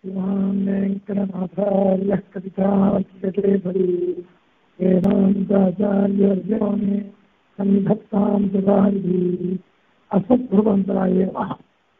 श्रीमान् वेङ्कटनाथार्यः कवितार्किककेसरी वेदान्ताचार्यर्यो मे सन्निधत्तां सुधारिः அஸ்மத்குருபந்தராய நமः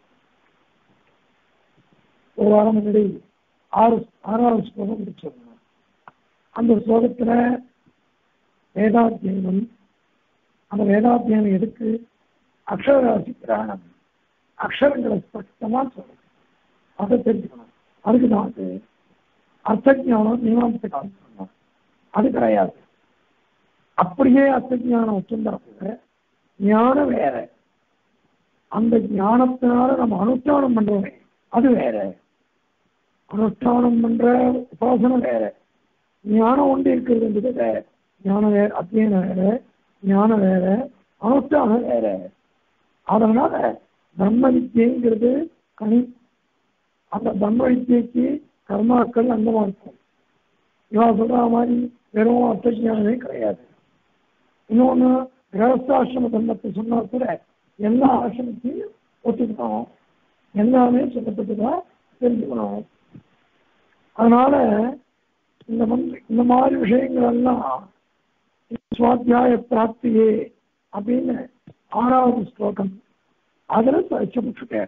ஒரு வாரம் முன்னாடி ஆறு ஆறாவது ஸ்லோகம் முடிச்சிருந்தோம் அந்த ஸ்லோகத்துல வேதாத்தியனம் அந்த வேதாத்தியனம் எதுக்கு அக்ஷரராசி பிராணம் அக்ஷரங்களை ஸ்பஷ்டமா சொல்லணும் அதை தெரிஞ்சுக்கணும் அதுக்கு தான் அது அர்த்த ஞானம் மீமாம்ச காலம் சொன்னோம் அது கிடையாது அப்படியே அர்த்த ஞானம் வச்சிருந்தா கூட ஞானம் வேற அந்த ஞானத்தினால நம்ம அனுஷ்டானம் பண்றோமே அது வேற அனுஷ்டானம் பண்ற உபாசனம் வேற ஞானம் ஒன்று இருக்கிறது வேற ஞானம் வேற அத்தியனம் வேற ஞானம் வேற அனுஷ்டானம் வேற அதனால பிரம்ம வித்தியங்கிறது கனி அந்த பிரம்ம வித்தியக்கு கர்மாக்கள் அங்கமா இருக்கும் இவா சொல்ற மாதிரி வெறும் அர்த்த ஞானமே கிடையாது இன்னொன்னு கிரகஸ்தாசிரம தர்மத்தை சொன்னா கூட எல்லா ஆசிரமத்தையும் ஒத்துக்கணும் எல்லாமே சொல்லப்பட்டுதான் தெரிஞ்சுக்கணும் அதனால இந்த மந்த் இந்த மாதிரி விஷயங்கள் எல்லாம் சுவாத்தியாய பிராப்தியே அப்படின்னு ஆறாவது ஸ்லோகம் அதுல வச்சுட்டேன்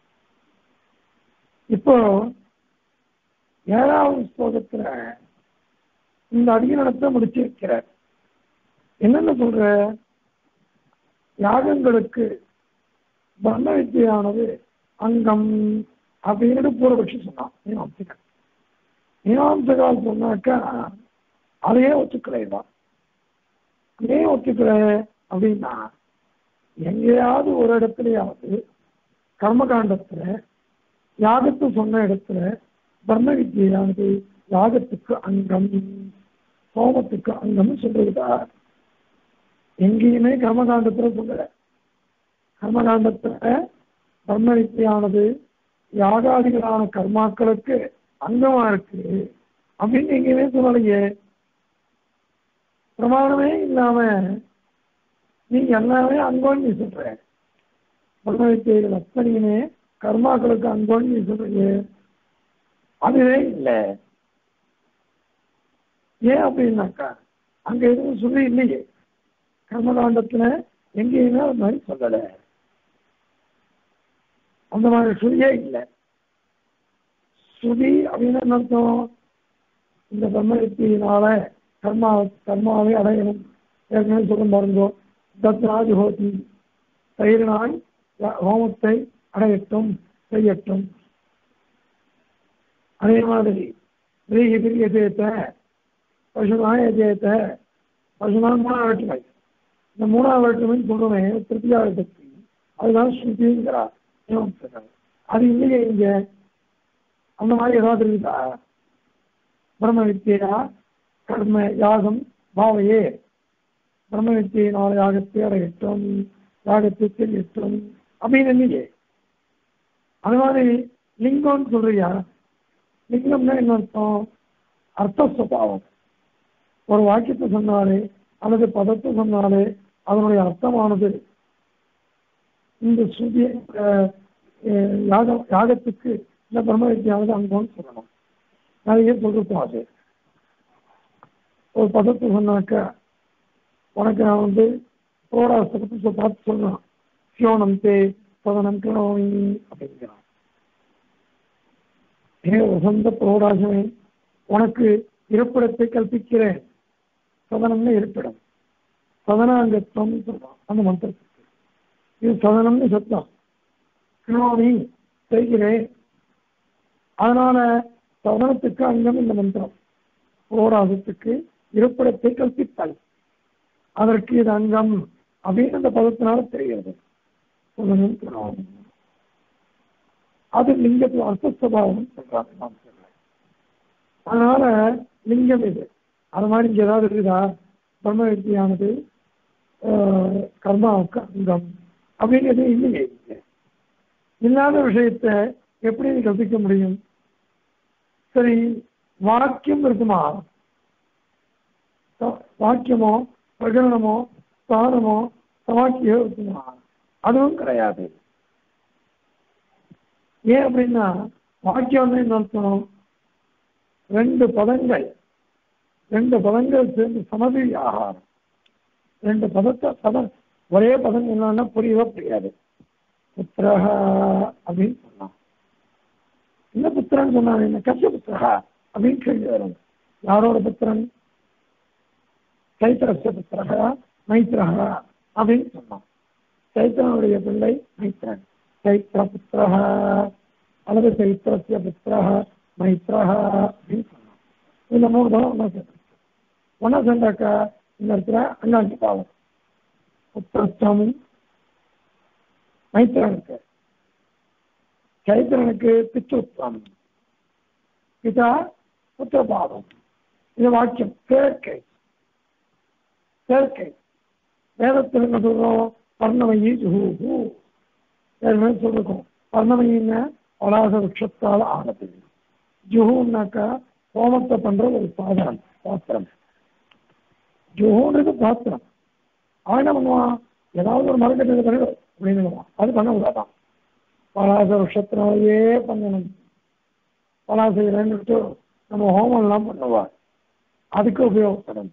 இப்போ ஏழாவது ஸ்லோகத்துல இந்த அடியனத்தை முடிச்சு வைக்கிறார் என்னென்ன சொல்ற யாகங்களுக்கு பிரம்ம வித்தியானது அங்கம் அப்படின்னு பூர்வபட்சி சொன்னான் மீனாம்சகன் மீனாம்சகால் சொன்னாக்கா அதையே ஒத்துக்கலைதான் ஏன் ஒத்துக்கல அப்படின்னா எங்கேயாவது ஒரு இடத்துலயாவது கர்மகாண்டத்துல யாகத்தை சொன்ன இடத்துல பிரம்ம வித்தியானது யாகத்துக்கு அங்கம் சோமத்துக்கு அங்கம் சொல்றதா எங்கேயுமே கர்மகாண்டத்துல சொல்லல கர்மகாண்டத்துல பிரம்ம வித்தியானது யாகாதிகளான கர்மாக்களுக்கு அங்கமா இருக்கு அப்படின்னு எங்கேயுமே சொல்லலையே பிரமாணமே இல்லாம நீ எல்லாமே அங்கோன்னு நீ சொல்ற பிரம்ம வித்தியைகள் அத்தனையுமே கர்மாக்களுக்கு அங்கோன்னு நீ சொல்றீங்க அதுவே இல்லை ஏன் அப்படின்னாக்கா அங்க எதுவும் சொல்லி இல்லையே கர்மகாண்டத்துல எங்கேயுமே அது மாதிரி சொல்லல அந்த மாதிரி சுதியே இல்லை சுதி அப்படின்னு என்ன அர்த்தம் இந்த பிரம்மத்தினால கர்மா கர்மாவை அடையணும் ஏற்கனவே சொல்ல பாருங்கோ தத்ராஜ் ஹோதி தயிரினாய் ஹோமத்தை அடையட்டும் செய்யட்டும் அதே மாதிரி விரீகி பிரிய சேர்த்த பசுனாய சேர்த்த பசுனான் மூணாவது வேற்றுமை இந்த மூணாவது வேற்றுமைன்னு சொல்றோமே திருப்தியாக சக்தி அதுதான் ஸ்ருதிங்கிறா அது இல்லையே இங்க அந்த மாதிரி ஏதாவது இருக்குதா பிரம்ம வித்தியா கர்ம யாகம் பாவையே பிரம்ம வித்தியினால் யாகத்தை அடையட்டும் யாகத்தை தெரியட்டும் அப்படின்னு இல்லையே அது மாதிரி லிங்கம்னு சொல்றியா லிங்கம்னா என்ன அர்த்தம் அர்த்த சுபாவம் ஒரு வாக்கியத்தை சொன்னாலே அல்லது பதத்தை சொன்னாலே அதனுடைய அர்த்தமானது இந்த சுதி யாக யாகத்துக்கு இந்த பிரம்ம வித்தியானது அங்கம்னு சொல்லணும் நிறைய சொல்லிருக்கோம் அது ஒரு பதத்தை சொன்னாக்க உனக்கு நான் வந்து புரோடாசத்தை பார்த்து சொல்றான் சியோனம் தே பதனம் கிரணோமி அப்படிங்கிறான் ஏ வசந்த புரோடாசமே உனக்கு இருப்பிடத்தை கற்பிக்கிறேன் சதனம்னு இருப்பிடம் சதனாங்கத்துவம் சொல்றான் அந்த மந்திரத்துக்கு இது சதனம்னு சத்தம் கிணோமி செய்கிறேன் அதனால சதனத்துக்கு அங்கம் இந்த மந்திரம் புரோராசத்துக்கு இருப்பிடத்தை கற்பித்தல் அதற்கு இது அங்கம் அப்படின்னு அந்த பதத்தினால தெரிகிறது சதனம் கிணோமி அது லிங்கத்தில் அர்த்தஸ்வபாவம் சொல்றாங்க நாம் சொல்றேன் அதனால லிங்கம் இது அது மாதிரி இங்க ஏதாவது இருக்குதா பிரம்ம வித்தியானது கர்மாவுக்கு அங்கம் அப்படிங்கிறது இல்லையே இங்க இல்லாத விஷயத்த எப்படி நீ கற்பிக்க முடியும் சரி வாக்கியம் இருக்குமா வாக்கியமோ பிரகடனமோ ஸ்தானமோ சவாக்கியோ இருக்குமா அதுவும் கிடையாது ஏன் அப்படின்னா வாக்கியம் வந்து என்ன அர்த்தம் ரெண்டு பதங்கள் ரெண்டு பதங்கள் சேர்ந்து சமதி ஆகாரம் ரெண்டு பதத்தை பதம் ஒரே பதம் என்னன்னா புரியவே புரியாது புத்திரஹ அப்படின்னு சொன்னான் என்ன புத்திரன் சொன்னான் என்ன கஷ்ட புத்திரஹா அப்படின்னு கேள்வி வரும் யாரோட புத்திரன் சைத்திரஸ்ய புத்திரஹா மைத்திரஹா அப்படின்னு சொன்னான் சைத்திரனுடைய பிள்ளை மைத்திரன் சைத்திர புத்திரஹ அல்லது சைத்திரஸ்ய புத்திரஹ மைத்திரஹ அப்படின்னு சொன்னான் இந்த மூணு தான் ஒன்றா சேர்த்து ஒன்றா சேர்ந்தாக்கா இந்த இடத்துல அண்ணாச்சி பாவம் புத்திரஸ்தம் மைத்திரனுக்கு சைத்திரனுக்கு பித்ருத்வம் பிதா புத்திரபாவம் இது வாக்கியம் சேர்க்கை சேர்க்கை வேதத்தில் என்ன சொல்றோம் பர்ணமயி ஜுஹூஹு ஏற்கனவே சொல்லிருக்கோம் பர்ணமயின்னா பலாச விருட்சத்தால் ஆனது ஜுஹூன்னாக்கா ஹோமத்தை பண்ற ஒரு சாதனம் பாத்திரம் ஜுஹூன்றது பாத்திரம் அவன் என்ன பண்ணுவான் ஏதாவது ஒரு மரக்கட்டை பண்ணி அப்படின்னு அது பண்ண கூடாதான் பலாச விருஷத்தினாலேயே பண்ணணும் பலாசை ரெண்டு நம்ம ஹோமம்லாம் பண்ணுவா அதுக்கு உபயோகப்படும்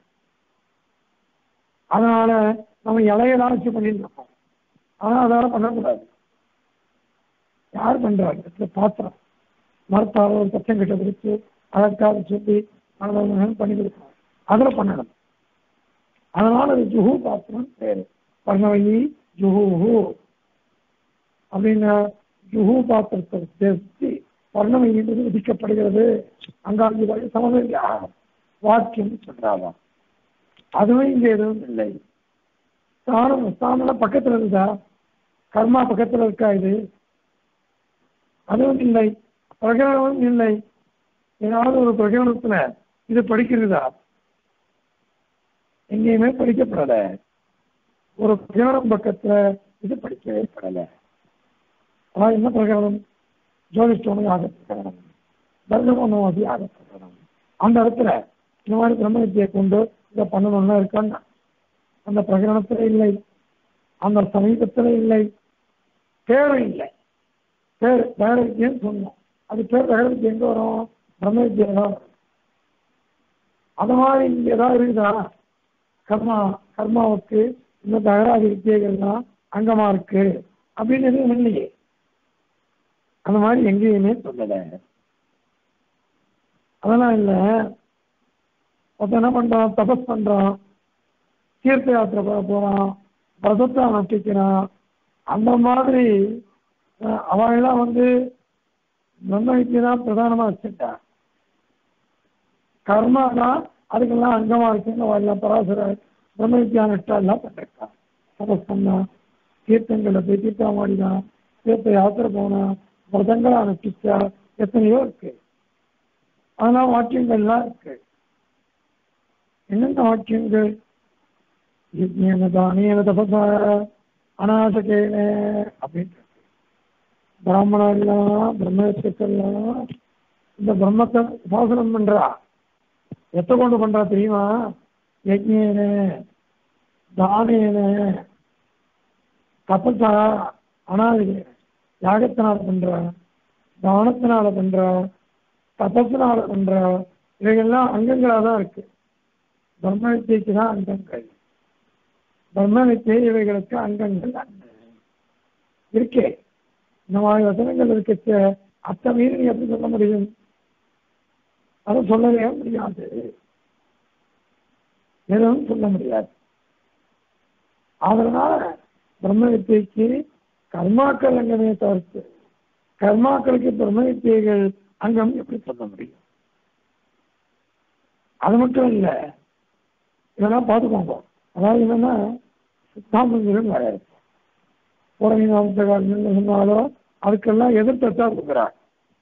அதனால நம்ம இலையெல்லாம் வச்சு பண்ணிட்டு இருக்கோம் ஆனால் அதெல்லாம் பண்ணக்கூடாது யார் பண்றாங்க இந்த பாத்திரம் மரத்தால் ஒரு பச்சம் கிட்ட பிடிச்சு அதற்காக சொல்லி மனதன் பண்ணி கொடுக்கணும் அதில் பண்ணணும் அதனால அது ஜுஹு பாத்திரம் பேரு பர்ணவயி ஜுஹூஹு அப்படின்னா ஜுஹு பாத்திரத்தை சேர்த்து பர்ணவயின்றது விதிக்கப்படுகிறது அங்காங்கி வழி சமவெளி வாக்கியம் சொல்றாவா அதுவும் இங்க எதுவும் இல்லை ஸ்தானம் ஸ்தானம் பக்கத்துல இருக்குதா கர்மா பக்கத்துல இருக்கா இது அதுவும் இல்லை பிரகடனமும் இல்லை ஏதாவது ஒரு பிரகடனத்துல இது படிக்கிறதா எங்கேயுமே படிக்கப்படல ஒரு பிரகடனம் பக்கத்துல இது படிக்கவே படல ஆனா என்ன பிரகடனம் ஜோதிஷ்டோனும் ஆக பிரகடனம் தர்மனோதி ஆக பிரகடனம் அந்த இடத்துல இந்த மாதிரி பிரம்ம வித்தியை கொண்டு இதை பண்ணணும்னா இருக்கான்னா அந்த பிரகடனத்துல இல்லை அந்த சமீபத்துல இல்லை பேரும் இல்லை பேர் வேற வித்தியன்னு சொன்னோம் அது பேர் வேற வித்தியம் எங்க வரும் பிரம்ம வித்தியம் தான் வரும் அது மாதிரி இங்க ஏதாவது இருக்குதா கர்மா கர்மாவுக்கு இந்த தகராறு வித்தியைகள்லாம் அங்கமா இருக்கு அப்படின்னு எதுவும் இல்லையே அந்த மாதிரி எங்கேயுமே சொல்லல அதெல்லாம் இல்லை ஒருத்தன் என்ன பண்றான் தபஸ் பண்றான் தீர்த்த யாத்திரை போக போறான் பிரதத்தை நட்டிக்கிறான் அந்த மாதிரி அஹ், அவன் எல்லாம் வந்து பிரம்ம வித்தியை தான் பிரதானமா வச்சுட்டா கர்மா தான் அதுக்கெல்லாம் அங்கமா இருக்குன்னு அவன் எல்லாம் பராசர பிரம்ம வித்யா நட்டா எல்லாம் பண்ணிருக்கான் தபஸ் பண்ணா தீர்த்தங்களை போய் தீர்த்தம் மாடினான் தீர்த்த யாத்திரை போனா விரதங்களா நட்டிச்சா எத்தனையோ இருக்கு அதெல்லாம் வாக்கியங்கள்லாம் இருக்கு என்னென்ன வாக்கியங்கள் யஜ்ஞேன தானேன தபசா அநாசகேன அப்படின்னு இருக்கு. பிராமணர்லாம் பிரம்மத்துக்கெல்லாம் இந்த பிரம்மத்தை உபாசனம் பண்றா எத்த கொண்டு பண்றா தெரியுமா யஜ்ஞேன தானேன தபசா அனாதிகேன யாகத்தினால பண்றா தானத்தினால பண்றா தபத்தினால பண்றா இவைகள்லாம் அங்கங்களாக தான் இருக்கு பிரம்ம வித்தியைக்கு தான் அங்கங்கள் பிரம்ம வித்தியை இவைகளுக்கு அங்கங்கள் அல்ல. இருக்கே இந்த மாதிரி வசனங்கள் இருக்க அத்தை மீறி நீ எப்படி சொல்ல முடியும் அதை சொல்லவே முடியாது எதுவும் சொல்ல முடியாது அதனால பிரம்ம வித்தியைக்கு கர்மாக்கள் அங்கமே தவிர்த்து கர்மாக்களுக்கு பிரம்ம வித்தியைகள் அங்கம் எப்படி சொல்ல முடியும் அது மட்டும் இல்லை இதெல்லாம் பார்த்துக்கோங்க அதாவது என்னன்னா சித்தாந்தங்களும் வேற இருக்கு உடனே நாமத்தகாரன் சொன்னாலோ அதுக்கெல்லாம் எதிர்த்தா கொடுக்குறார்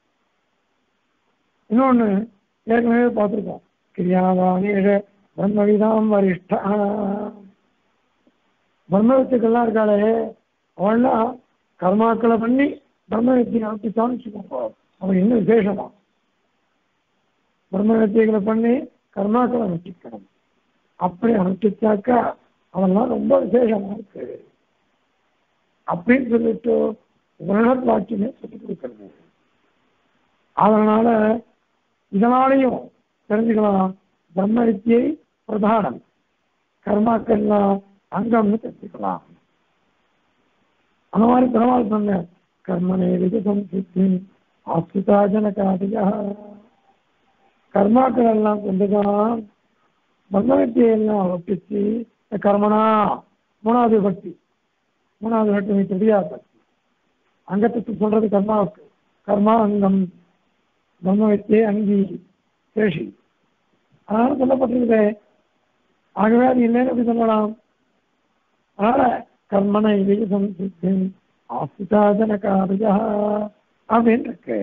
இன்னொன்று ஏற்கனவே பார்த்துருக்கோம் கிரியாவானேஷ பிரம்மவிதாம் வரிஷ்டா பிரம்ம வித்துக்கள்லாம் இருக்காளே அவள்லாம் கர்மாக்களை பண்ணி பிரம்ம வித்தியை அனுப்பிச்சான்னு வச்சுக்கோங்க அவன் இன்னும் விசேஷமா பிரம்ம வித்தியைகளை பண்ணி கர்மாக்களை அனுப்பிக்கணும் அப்படி அனுப்பிச்சாக்கா அவன்லாம் ரொம்ப விசேஷமா இருக்கு அப்படின்னு சொல்லிட்டு உலக வாக்கியமே சொல்லிக் கொடுக்கறது அதனால இதனாலையும் தெரிஞ்சுக்கலாம் பிரம்ம வித்தியை பிரதானம் கர்மாக்கள்லாம் அங்கம்னு தெரிஞ்சுக்கலாம் அந்த மாதிரி பெருமாள் சொன்ன கர்மனே விஜயம் சித்தி ஆஸ்திதா ஜனகாதியா கர்மாக்கள் எல்லாம் கொண்டுதான் பிரம்ம வித்தியை எல்லாம் ஒப்பிச்சு இந்த கர்மனா மூணாவது பக்தி மூணாவது பக்தி தெரியா பக்தி அங்கத்துக்கு சொல்றது கர்மாவுக்கு கர்மா அங்கம் பிரம்ம வித்தியை அங்கி சேஷி அதனால சொல்லப்பட்டிருக்குதே ஆகவே அது இல்லைன்னு எப்படி சொல்லலாம் அதனால கர்மனை விஜயம் சித்தி ஆஸ்திதா ஜனகாதியா அப்படின்னு இருக்கு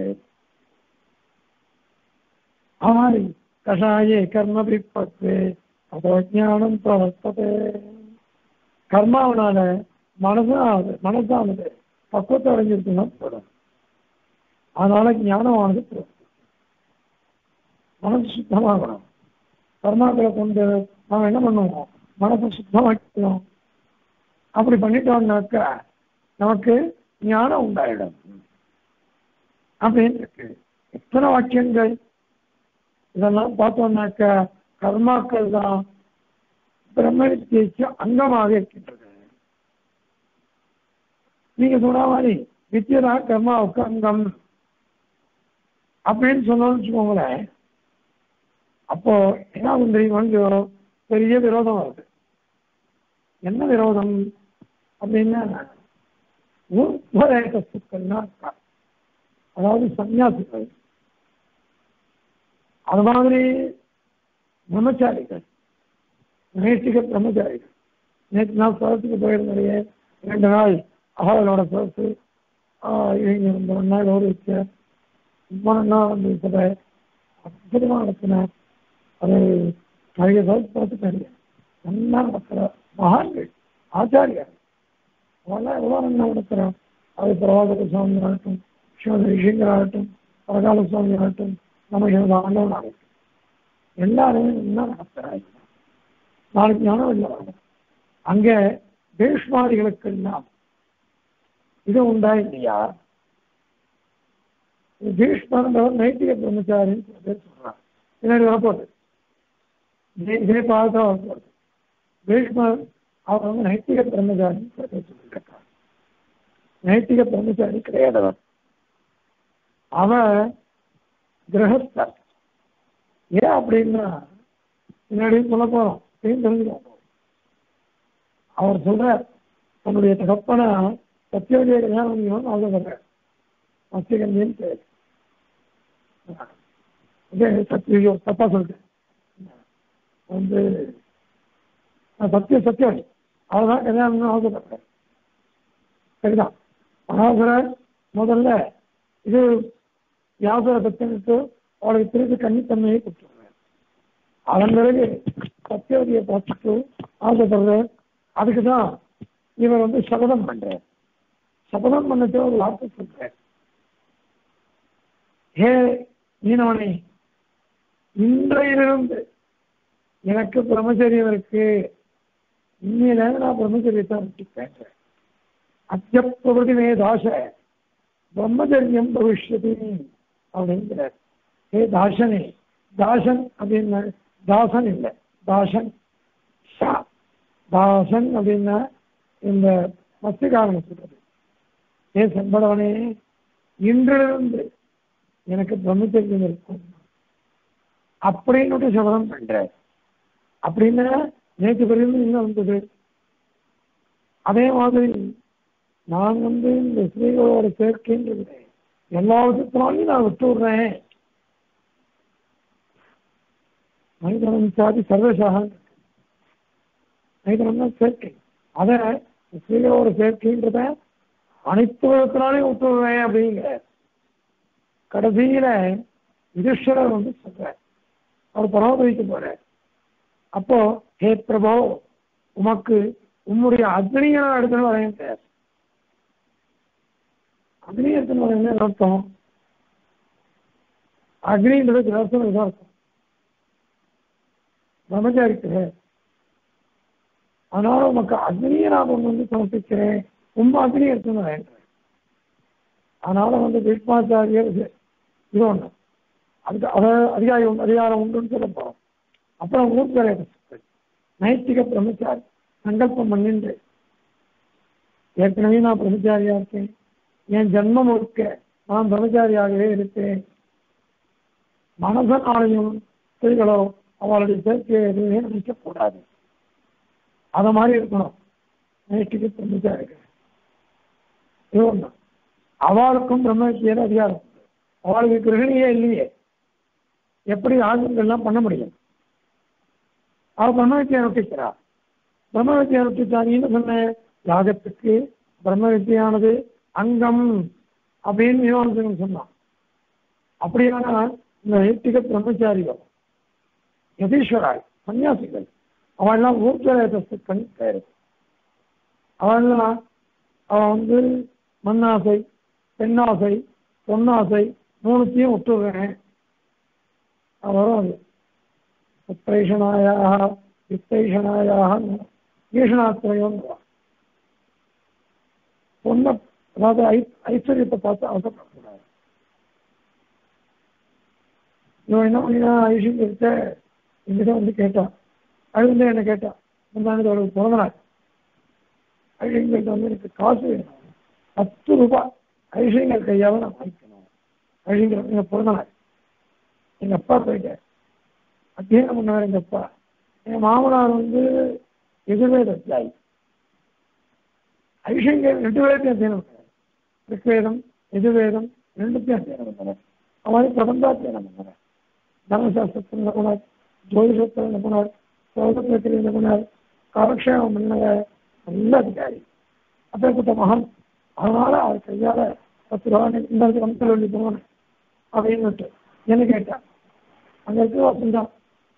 ஆமாரி கஷாயே கர்ம பிற்பத்து அதோ ஞானம் பிரவர்த்தது கர்மாவனால மனசானது மனசானது பக்குவத்தை அடைஞ்சிருக்குன்னா போதும் அதனால ஞானமானது போதும் மனசு சுத்தமாகணும் கர்மாக்களை கொண்டு நாம் என்ன பண்ணுவோம் மனசை சுத்தமாக்கணும் அப்படி பண்ணிட்டோம்னாக்கா நமக்கு ஞானம் உண்டாயிடும் அப்படின்னு இருக்கு எத்தனை வாக்கியங்கள் இதெல்லாம் பார்த்தோம்னாக்கா கர்மாக்கள் தான் பிரம்ம வித்தியைக்கு அங்கமாக இருக்கின்றது நீங்க சொன்ன மாதிரி வித்தியதா கர்மாவுக்கு அங்கம் அப்படின்னு சொன்னோம்னு வச்சுக்கோங்களேன் அப்போ என்ன ஆகும் தெரியுமா பெரிய விரோதம் வருது என்ன விரோதம் அப்படின்னா உபதேசத்துக்கள்னா இருக்கா அதாவது சன்னியாசிகள் அது மாதிரி பிரம்மச்சாரிகள் நைஷ்டிக பிரம்மச்சாரிகள் நேற்று நாள் சதத்துக்கு போயிருந்தே ரெண்டு நாள் அகவலோட சதத்து இவங்க இந்த ரெண்டு நாள் ஒரு வச்ச ரொம்ப நாள் வந்து சபை அற்புதமாக நடத்தினார் அது நிறைய சதத்து பார்த்துட்டாங்க நல்லா நடத்துகிற மகான்கள் ஆச்சாரியார் அவெல்லாம் எவ்வளோ நல்லா நடத்துகிறான் அது பிரவாசக சுவாமி ஆகட்டும் சிவந்த ரிஷிங்கர் ஆகட்டும் பரகால சுவாமி ஆகட்டும் நம்ம எனது ஆண்டவன் ஆகட்டும் எல்லாருமே என்ன நடத்துகிறாங்க நாளைக்கு ஞானம் இல்லை வரும் அங்கே பீஷ்மாதிகளுக்கெல்லாம் இது உண்டா இல்லையா பீஷ்மன்றவர் நைட்டிக பிரம்மச்சாரின்னு சில பேர் சொல்றாங்க பின்னாடி வரப்போகுது இதே இதே பாதத்தான் வரப்போகுது பீஷ்மர் அவர் வந்து நைட்டிக பிரம்மச்சாரின்னு சில பேர் சொல்லிட்டு இருக்காங்க நைட்டிக பிரம்மச்சாரி கிடையாது அவர் அவன் கிரகஸ்தர் ஏன் அப்படின்னா பின்னாடி சொல்ல போறோம் தெரிஞ்சுக்கோங்க அவர் சொல்ற தன்னுடைய தகப்பனா சத்தியோடைய கல்யாணம் பண்ணிக்கணும்னு ஆசைப்படுறேன் சத்தியகந்தின்னு பேர் இதே சத்தியோ தப்பா சொல்லிட்டேன் வந்து சத்திய சத்தியம் அவர்தான் கல்யாணம் ஆசைப்படுறேன் சரிதான் மகாசுர முதல்ல இது வியாபார பத்தினிட்டு அவளுக்கு திருப்பி கன்னித்தன்மையை கொடுத்துருவேன் அதன் பிறகு சத்தியவதியை பார்த்துட்டு ஆசைப்படுறேன் அதுக்கு தான் இவர் வந்து சபதம் பண்றார் சபதம் பண்ணது ஒரு வார்த்தை சொல்றார் ஹே மீனவனே இன்றையிலிருந்து எனக்கு பிரம்மச்சரியம் இருக்கு இன்னையில நான் பிரம்மச்சரியத்தை விட்டுப்பேன் அத்தியப்பிரபதி மே தாச பிரம்மச்சரியம் பவிஷ்யதி அப்படிங்கிறார் ஹே தாசனே தாசன் அப்படின்னா தாசன் இல்லை தாசன் ஷா தாசன் அப்படின்னா இந்த மத்தியகாரன் சொல்றது ஏ செம்படவனே இன்றிலிருந்து எனக்கு பிரம்மச்சரியம் இருக்கும் அப்படின்னு சபதம் பண்ற அப்படின்னா நேற்று பிறகு இன்னும் வந்தது அதே மாதிரி நான் வந்து இந்த ஸ்ரீகளோட சேர்க்கின்றது எல்லா விதத்தினாலையும் நான் விட்டு விடுறேன் மைதனம் சாதி சர்வசாக மைதனம்னா சேர்க்கை அதை ஸ்ரீகளோட சேர்க்கைன்றத அனைத்து விதத்தினாலையும் விட்டு விடுறேன் அப்படிங்கிற கடைசியில யுதிஷ்டரர் வந்து சொல்றார் அவர் பரமபதிக்க போறார் அப்போ ஹே பிரபோ உமக்கு உம்முடைய அக்னியை நான் எடுத்துன்னு வரேன் சார் அக்னி எடுத்துன்னு வரேன் என்ன அர்த்தம் அக்னின்றது கிரகஸ்தம் இதான் அர்த்தம் பிரம்மச்சாரிக்கு அதனால உமக்கு அக்னியை நான் கொண்டு வந்து சமர்ப்பிக்கிறேன் உண்மை அக்னி எடுத்துன்னு வரேன் அதனால வந்து பீஷ்மாச்சாரியர் இது ஒண்ணு அதுக்கு அத அதிகாரம் அதிகாரம் உண்டுன்னு சொல்ல போறோம் அப்புறம் ஊர்வரை நைத்திக பிரம்மச்சாரி சங்கல்பம் பண்ணின்று ஏற்கனவே நான் பிரம்மச்சாரியா இருக்கேன் என் ஜென்மம் முழுக்க நான் பிரம்மச்சாரியாகவே இருப்பேன் மனசனாலையும் ஸ்திரீகளோ அவளுடைய சேர்க்கையை எதுவுமே நினைக்கக்கூடாது அத மாதிரி இருக்கணும் நைட்டிக்கு பிரம்மச்சாரிகள் இது ஒண்ணு அவளுக்கும் பிரம்ம வித்தியில அதிகாரம் உண்டு. அவளுக்கு கிரகணியே இல்லையே எப்படி ஆகுங்கள்லாம் பண்ண முடியும் அவ பிரம்ம வித்தியை நொட்டிக்கிறா பிரம்ம வித்தியை நொட்டிச்சாரின்னு சொன்ன யாகத்துக்கு பிரம்ம வித்தியானது அங்கம் அப்படின்னு மீமாசகன் சொன்னான் அப்படியான இந்த நைத்திக பிரம்மச்சாரிகள் யதீஸ்வராய் சன்னியாசிகள் அவெல்லாம் ஊர்ஜலேதத்து கண் கயிறு அவெல்லாம் அவன் வந்து மண்ணாசை பெண்ணாசை பொன்னாசை மூணுத்தையும் விட்டுடுறேன் வரும் அது உத்தைஷனாயாக வித்தைஷனாயாக ஈஷனாத்திரையும் பொண்ணை அதாவது ஐ ஐஸ்வர்யத்தை பார்த்து அவசரப்படக்கூடாது இவன் என்ன பண்ணினா ஐஸ்வர்யத்தை எங்கிட்ட வந்து கேட்டான் அழுந்து என்ன கேட்டான் முந்தானது அவளுக்கு பிறந்த நாள் ஐஷங்கள்ட்ட வந்து எனக்கு காசு வேணும் பத்து ரூபாய் ஐஷங்கர் கையால் நான் வாங்கிக்கணும் ஐஷங்கர் எங்கள் பிறந்த நாள் எங்கள் அப்பா போயிட்டார் அத்தியனம் பண்ணார் எங்கள் அப்பா என் மாமனார் வந்து எதிர்வேத அத்தியாயி ஐஷங்கர் ரெண்டு பேர்த்தையும் அத்தியனம் பண்ணார் ரிக்வேதம் எதிர்வேதம் ரெண்டுத்தையும் அத்தியனம் பண்ணார் அவன் பிரபந்தாத்தியனம் பண்ணார் தர்மசாஸ்திரத்தில் நிபுணர் ஜோதிஷத்தில் நிபுணர் சௌதத்தில் நிபுணர் காலக்ஷேமம் பண்ண நல்ல அதிகாரி அப்பேற்பட்ட மகன் அதனால அவர் கையால பத்து ரூபா இந்த கணக்கில் சொல்லி போனேன் அப்படின்னு என்ன கேட்டான் அங்க இருக்க வசந்தான்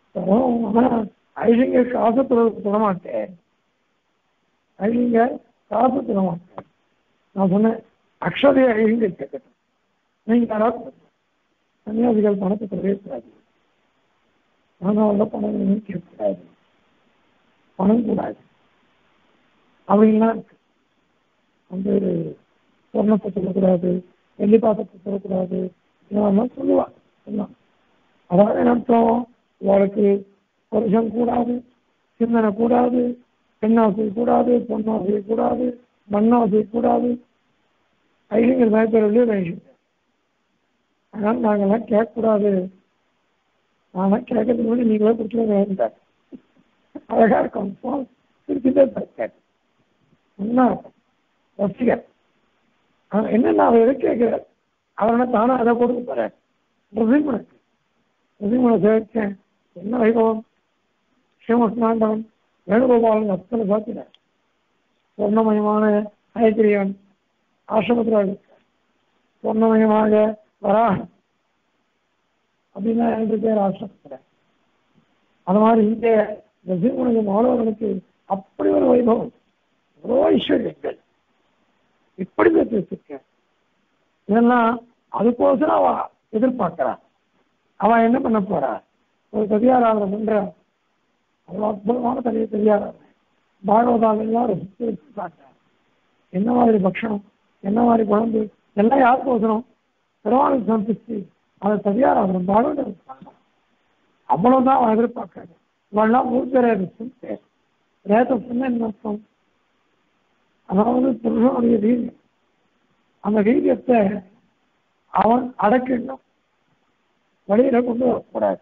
ஐலிங்க காசு தொட மாட்டேன் ஐலிங்க காசு தொட மாட்டேன் நான் சொன்னேன் அக்ஷதைய ஐலிங்க கேட்கட்டும் நீங்க யாராவது சன்னியாசிகள் பணத்தை தொடவே கூடாது ஆனால் பணம் வேணும்னு கேட்கக்கூடாது பணம் கூடாது அப்படின்லாம் இருக்கு வந்து சொர்ணத்தை சொல்லக்கூடாது வெள்ளி பாத்திரத்தை சொல்லக்கூடாது இதெல்லாம் சொல்லுவா எல்லாம் அதாவது என்ன அர்த்தம் அவளுக்கு வருஷம் கூடாது சிந்தனை கூடாது பெண்ணாசை கூடாது பொன்னாசை கூடாது மண்ணாசை கூடாது ஐலிங்கர் பயப்படவில்லையே வைஷம் அதனால் நாங்கள்லாம் கேட்கக்கூடாது நான்லாம் கேட்கறதுக்கு முன்னாடி நீங்களே கொடுத்து வேண்டாம் அழகா இருக்கும் திருச்சிட்டே கேட்டேன் என்ன ரசிகர் அவன் என்னென்ன அவர் எதை கேட்கிறார் அவர் என்ன தானே அதை கொடுக்க போறார் ரசிமனுக்கு ரசிமனை சேர்த்தேன் என்ன வைபவம் ஸ்ரீமஸ்நாண்டவன் வேணுகோபாலன் அத்தனை சாத்தினார் சொர்ணமயமான ஹயக்கிரியவன் ஆசிரமத்தில் இருக்கார் சொர்ணமயமாக வராகன் அப்படின்னா ரெண்டு பேர் ஆசிரமத்தில் அது மாதிரி இங்கே ரசிமனுக்கு மாணவர்களுக்கு அப்படி ஒரு வைபவம் எவ்வளோ ஐஸ்வர்யங்கள் இப்படி பேசி வச்சிருக்கேன் இதெல்லாம் அதுக்கோசரம் அவ எதிர்பார்க்கிறான் அவன் என்ன பண்ண போறா ஒரு ததியாராதனை பண்ற அவ்வளோ அற்புதமான தனிய ததியாராதனை பாகவதாலெல்லாம் ரசித்து வச்சிருக்காங்க என்ன மாதிரி பக்ஷணம் என்ன மாதிரி குழம்பு எல்லாம் யாருக்கு அவசரம் பெருமாளுக்கு சந்திச்சு அதை ததியாராதனை பாகவத அவ்வளவுதான் அவன் எதிர்பார்க்கறாங்க இவெல்லாம் மூர்த்தரே பேர் ரேதஸ்ன்னு என்ன அர்த்தம் அதாவது புருஷனுடைய வீரியம் அந்த வீரியத்தை அவன் அடக்கிடணும் வழியில கொண்டு வரக்கூடாது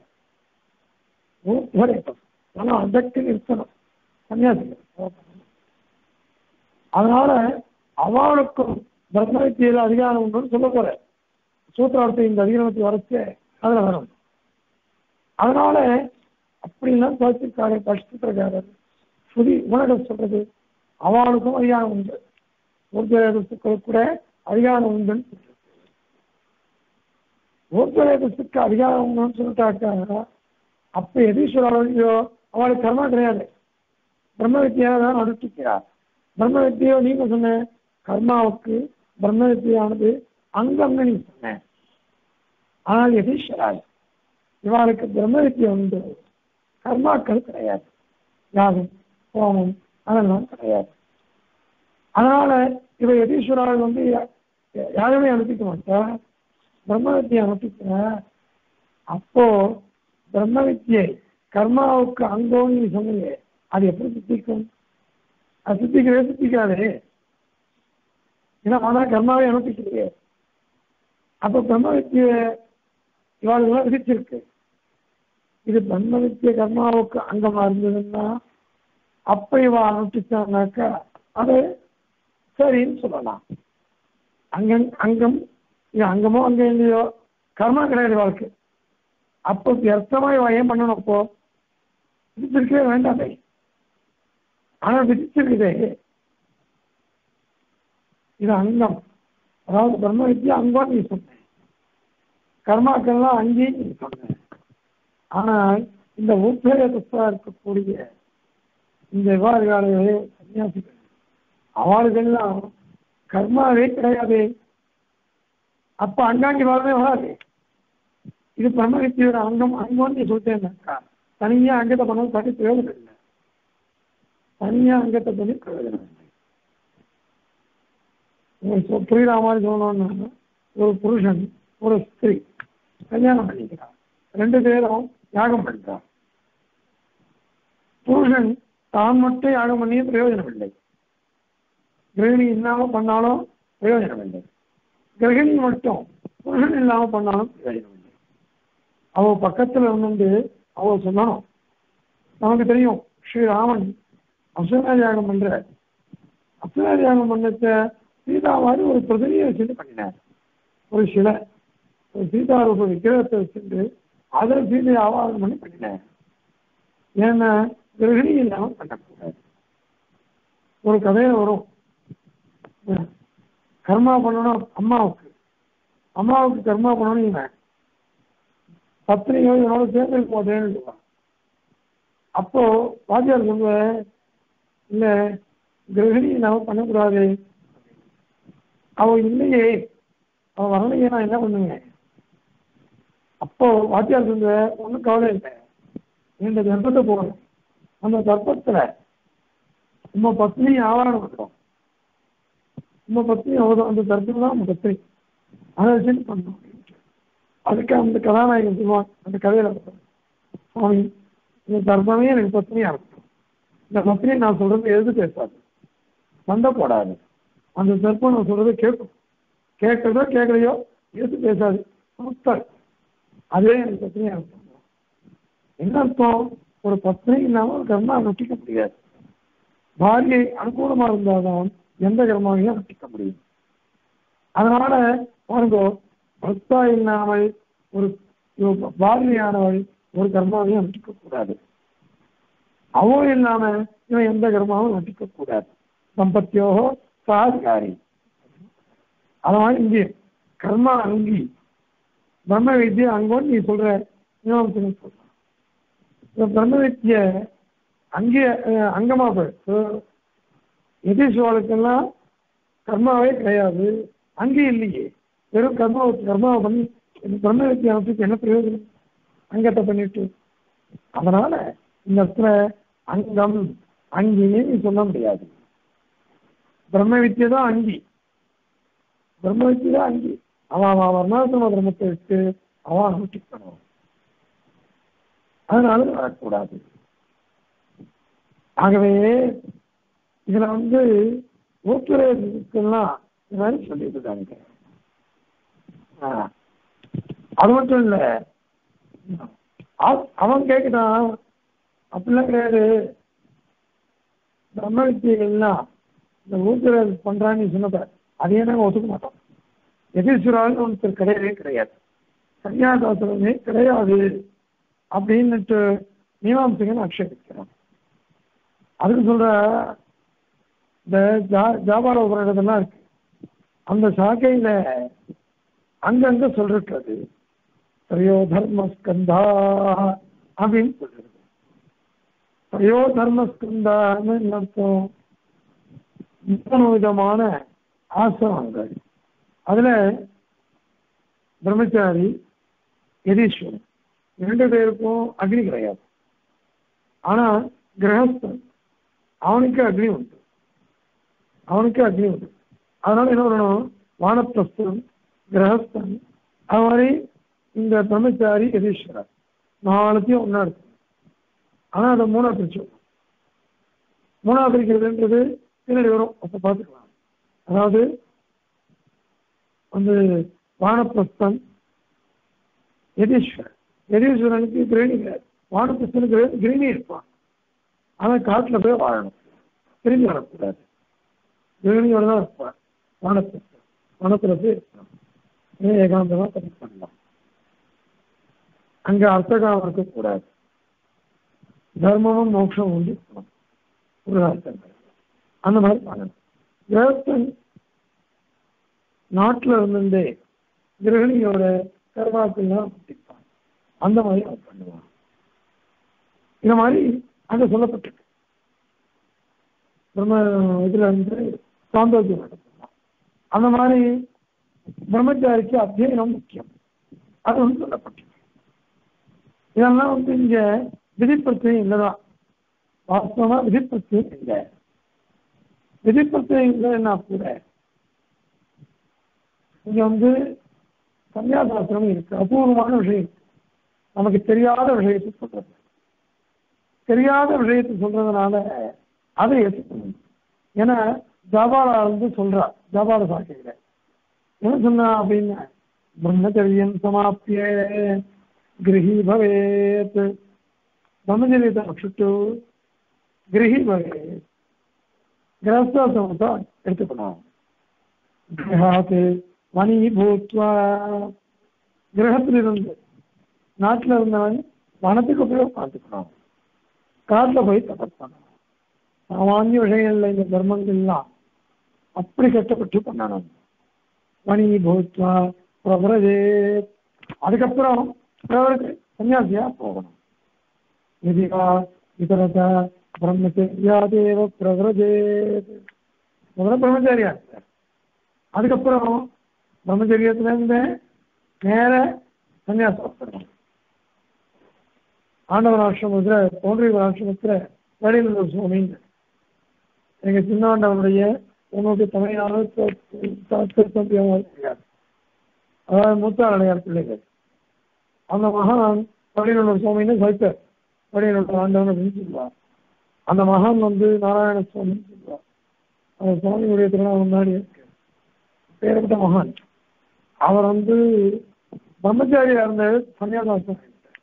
ஆனால் அதற்கு நிறுத்தணும் சன்னியாசிகள் அதனால அவனுக்கும் பிரம்மவித்தியில் அதிகாரம் உண்டுன்னு சொல்ல போற சூத்திரார்த்த இந்த அதிகாரத்தை வரைச்சு அதுல வரும் அதனால அப்படிலாம் பார்த்துருக்காரு கஷ்டத்திருக்காரர் சுதி உனக்கு சொல்றது அவனுக்கும் அதிகாரம் உண்டு ஊர்ஜலேதத்துக்கு கூட அதிகாரம் உண்டுன்னு சொல்றது ஊர்ஜலேதத்துக்கு அதிகாரம் உண்டுன்னு சொல்லிட்டாக்கா அப்ப எதீஸ்வரோ அவளுக்கு கர்மா கிடையாது பிரம்ம வித்தியா தான் அனுஷ்டிக்கிறார் பிரம்ம வித்தியோ நீங்க சொன்ன கர்மாவுக்கு பிரம்ம வித்தியானது அங்கம்னு நீ சொன்ன ஆனால் எதீஸ்வராய் இவளுக்கு பிரம்ம வித்தியை உண்டு கர்மாக்கள் கிடையாது யாகம் ஹோமம் அதெல்லாம் கிடையாது அதனால இவ யதீஸ்வரால் வந்து யாருமே அனுப்பிக்க மாட்டா பிரம்ம வித்தியை அனுப்பிக்கிற அப்போ பிரம்ம வித்தியை கர்மாவுக்கு அங்கம்னு நீ சொன்னீங்க அது எப்படி சித்திக்கும் அது சித்திக்கவே சித்திக்காதே ஏன்னா ஆனால் கர்மாவை அனுப்பிக்கலையே அப்போ பிரம்ம வித்தியை இவாளுக்கெல்லாம் விதிச்சிருக்கு இது பிரம்ம வித்திய கர்மாவுக்கு அங்கமா இருந்ததுன்னா அப்ப இவ அனுப்பிச்சானாக்கா அது சரின்னு சொல்லலாம் அங்கம் அங்கம் இது அங்கமோ அங்கம் இல்லையோ கர்மா கிடையாது வாழ்க்கை அப்போ வியர்த்தமா இவ ஏன் பண்ணணும் அப்போ விதிச்சிருக்கவே வேண்டாமே ஆனா விதிச்சிருக்குதே இது அங்கம் அதாவது பிரம்ம வித்தியா அங்கம் நீ சொன்ன கர்மாக்கள்லாம் அங்கேயும் நீ சொன்ன ஆனால் இந்த உத்வேகத்தா இருக்கக்கூடிய இந்த விவாதிகாரர்களே சன்னியாசிகள் அவர்களுக்கெல்லாம் கர்மாவே கிடையாது அப்ப அங்காங்கி வாழ்வே வராது இது பிரம்மவித்தியோட அங்கம் அங்கம்னு நீ சொல்லிட்டேன்னாக்கா தனியா அங்கத்தை பண்ண பண்ணி பிரயோஜனம் இல்லை தனியா அங்கத்தை பண்ணி பிரயோஜனம் இல்லை உங்களுக்கு சொ- புரியுற மாதிரி சொல்லணும்னா ஒரு புருஷன் ஒரு ஸ்திரீ கல்யாணம் பண்ணிக்கிறான் ரெண்டு பேரும் யாகம் பண்றான் புருஷன் தான் மட்டும் யாகம் பண்ணியும் பிரயோஜனம் இல்லை கிரகிணி இல்லாம பண்ணாலும் பிரயோஜனம் இல்லை கிரகிணி மட்டும் புருஷன் இல்லாம பண்ணாலும் பிரயோஜனம் இல்லை அவ பக்கத்துல வந்து அவ சொல்லணும் நமக்கு தெரியும் ஸ்ரீராமன் அசுர யாகம் பண்ற அசுர யாகம் பண்ணச்ச சீதா மாதிரி ஒரு பிரதிநிதியை வச்சுட்டு பண்ணினார் ஒரு சிலை ஒரு சீதா ரூப விக்கிரகத்தை வச்சுட்டு அதில் சீதையை ஆவாதம் பண்ணி பண்ணினார் ஏன்னா கிரகிணி இல்லாம பண்ணக்கூடாது ஒரு கதையில வரும் கர்மா பண்ணணும் அம்மாவுக்கு அம்மாவுக்கு கர்மா பண்ணணும் இவன் பத்னியோ இவனோட சேர்ந்து போதேன்னு சொல்லுவான் அப்போ வாத்தியார் சொல்லுவ இல்ல கிரகிணி இல்லாம பண்ணக்கூடாது அவ இல்லையே அவ வரலையே நான் என்ன பண்ணுவேன் அப்போ வாத்தியார் சொல்லுவ ஒன்றும் கவலை இல்லை இந்த கர்ப்பத்தை போகணும் அந்த கர்ப்பத்துல உங்க பத்னி ஆவரணம் பண்ணுறோம் உங்க பத்னி அவதான் அந்த கர்ப்பம் தான் உங்க பத்னி அதை வச்சு பண்ணணும் அதுக்கு அந்த கதாநாயகன் சொல்லுவான் அந்த கதையில சொல்றான். சுவாமி இந்த கர்ப்பமே எனக்கு பத்னியா இருக்கும் இந்த பத்னியை நான் சொல்றது எது பேசாது சண்டை போடாது அந்த கர்ப்பம் நான் சொல்றது கேட்கும் கேட்கறதோ கேட்கலையோ எது பேசாது சமத்தா இருக்கும். அதுவே எனக்கு பத்னியா இருக்கும் என்ன அர்த்தம் ஒரு பத்னி இல்லாம ஒரு கர்மா நொட்டிக்க முடியாது பாரியை அனுகூலமா இருந்தால்தான் எந்த கர்மாவையும் நொட்டிக்க முடியும் அதனால பாருங்க பக்தா இல்லாமல் ஒரு ஒரு பாரியானவள் ஒரு கர்மாவையும் நொட்டிக்க கூடாது அவோ இல்லாம இவன் எந்த கர்மாவும் நொட்டிக்க கூடாது தம்பத்தியோ சாதிகாரி அதனால இங்கே கர்மா அங்கி பிரம்ம வித்யா அங்கோன்னு நீ சொல்ற மீமாம்சகன் சொல்றான் இந்த பிரம்ம வித்ய அங்கே அஹ், அங்கமா போயிடுச்சு எதிர்சோளுக்கெல்லாம் கர்மாவே கிடையாது அங்கே இல்லையே வெறும் கர்மாவை கர்மாவை பண்ணி இந்த பிரம்ம வித்யா அமைப்புக்கு என்ன பிரயோஜனம் அங்கத்தை பண்ணிட்டு அதனால இந்த இடத்துல அங்கம் அங்கினே நீ சொல்ல முடியாது பிரம்ம வித்யை தான் அங்கி பிரம்ம வித்யை தான் அங்கி அவன் அவன் வர்ணாசிரம தர்மத்தை விட்டு அவன் அனுஷ்டிக்கணும் அதனால இது வரக்கூடாது ஆகவே இதுல வந்து ஊத்துறதுக்கெல்லாம் இந்த மாதிரி சொல்லிட்டு இருக்காங்க ஆ. அது மட்டும் இல்ல அவ- அவன் கேட்குறான் அப்படிலாம் கிடையாது பிரம்ம வித்தியெல்லாம் இந்த ஊத்துற பண்றான்னு நீ சொன்னப்ப அதையே நாங்கள் ஒத்துக்க மாட்டோம் எதிர்சுரான்னு ஒருத்தர் கிடையவே கிடையாது சன்னியாசாசனமே கிடையாது அப்படின்னுட்டு மீமாம்சகன் ஆட்சேபிக்கிறான் அதுக்கு சொல்ற இந்த ஜா- ஜாபார உபநிடதெல்லாம் இருக்கு அந்த சாக்கையில அங்கங்க சொல்றது சரியோ தர்மஸ்கந்தா அப்படின்னு சொல்றது சரியோ தர்மஸ்கந்தான்னு என்ன அர்த்தம் மூணு விதமான ஆசிரமங்கள் அதுல பிரம்மச்சாரி யதீஸ்வரன் இரண்டு பேருக்கும் அக்னி கிடையாது ஆனா கிரகஸ்தன் அவனுக்கு அக்னி உண்டு அவனுக்கு அக்னி உண்டு அதனால என்ன பண்ணணும் வானப்பிரஸ்தன் கிரகஸ்தன் அது மாதிரி இந்த பிரம்மச்சாரி யதீஸ்வரர் நாலுத்தையும் ஒன்றா இருக்கு ஆனால் அதை மூணா பிரிச்சு மூணா பிரிக்கிறதுன்றது பின்னாடி வரும் அப்போ பார்த்துக்கலாம் அதாவது வந்து வானப்பிரஸ்தன் யதீஸ்வரன் யதீஸ்வரனுக்கு கிரேணி கிடையாது வானப்பிரஸ்தனுக்கு கிரேணி இருப்பான் அவன் காட்டில் போய் வாழணும் திரும்பி வரக்கூடாது கிரகணியோட தான் இருப்பான் வானப்பிரஸ்தன் வனத்தில் போய் இருப்பான் ஏன் ஏகாந்தமாக தனி பண்ணலாம் அங்கே அர்த்தகாலம் இருக்கக்கூடாது தர்மமும் மோட்சமும் உண்டு இருக்கணும் ஒரு அர்த்தங்கள் அந்த மாதிரி பண்ணணும் கிரகஸ்தன் நாட்டில் இருந்துட்டே கிரகணியோட கர்மாக்கள்லாம் பிடிப்பான் அந்த மாதிரி அவன் பண்ணுவான் இந்த மாதிரி அங்கே சொல்லப்பட்டிருக்கு பிரம்ம இதுல இருந்து சாந்தோக்கியம் நடத்தலாம் அந்த மாதிரி பிரம்மச்சாரிக்கு அத்தியனம் முக்கியம் அது வந்து சொல்லப்பட்டிருக்கு இதெல்லாம் வந்து இங்க விதிப்பிரச்சனை இல்லைதான் வாஸ்தவமா விதிப்பிரச்சனை இல்லை விதிப்பிரச்சனை இல்லைன்னா கூட இங்க வந்து கன்னியாசாஸ்திரம் இருக்கு அபூர்வமான விஷயம் இருக்கு நமக்கு தெரியாத விஷயத்தை சொல்றது தெரியாத விஷயத்தை சொல்றதுனால அதை ஏற்றுக்கணும் ஏன்னா ஜபாலா வந்து சொல்றா ஜபால சாக்கையில என்ன சொன்னா அப்படின்னா பிரம்மச்சரியம் சமாப்பிய கிரகி பவேத் பிரம்மச்சரியத்தை ரட்சிட்டு கிரகி பவேத் கிரகஸ்தாசிரமத்தை எடுத்துக்கணும் கிரகாத்து மணி பூத்வா கிரகத்திலிருந்து நாட்டில் இருந்தவன் வனத்துக்கு போய் பார்த்துக்கணும் காட்டில் போய் தபஸ் பண்ணணும் சாமானிய விஷயங்கள்ல இந்த தர்மங்கள்லாம் அப்படி கஷ்டப்பட்டு பண்ணணும் மணி பூத்வா பிரபரஜே அதுக்கப்புறம் பிரபரஜே சன்னியாசியா போகணும் எதிகா இதரத பிரம்மச்சரியாதேவ பிரபரஜே முதல்ல பிரம்மச்சாரியா இருக்கார் அதுக்கப்புறம் பிரம்மச்சரியத்துல இருந்து நேர சன்னியாசம் பண்ணணும் ஆண்டவர் ஆசிரமத்தில் தோன்றியவர் ஆசிரமத்தில் வடிநல்லூர் சுவாமின்னு எங்க சின்னாண்டவனுடைய உனக்கு தமிழ்நாடு தெரியாது அதாவது மூத்தாளையார் பிள்ளைகள் அந்த மகான் வடிநல்லூர் சுவாமின்னு சைத்தர் வடிநல்லூர் ஆண்டவன் அப்படின்னு சொல்லுவார் அந்த மகான் வந்து நாராயண சுவாமின்னு சொல்லுவார் அந்த சுவாமியுடைய திருநாள் முன்னாடி இருக்கு பேரப்பட்ட மகான் அவர் வந்து பிரம்மச்சாரியா இருந்த சன்னியாசாசம்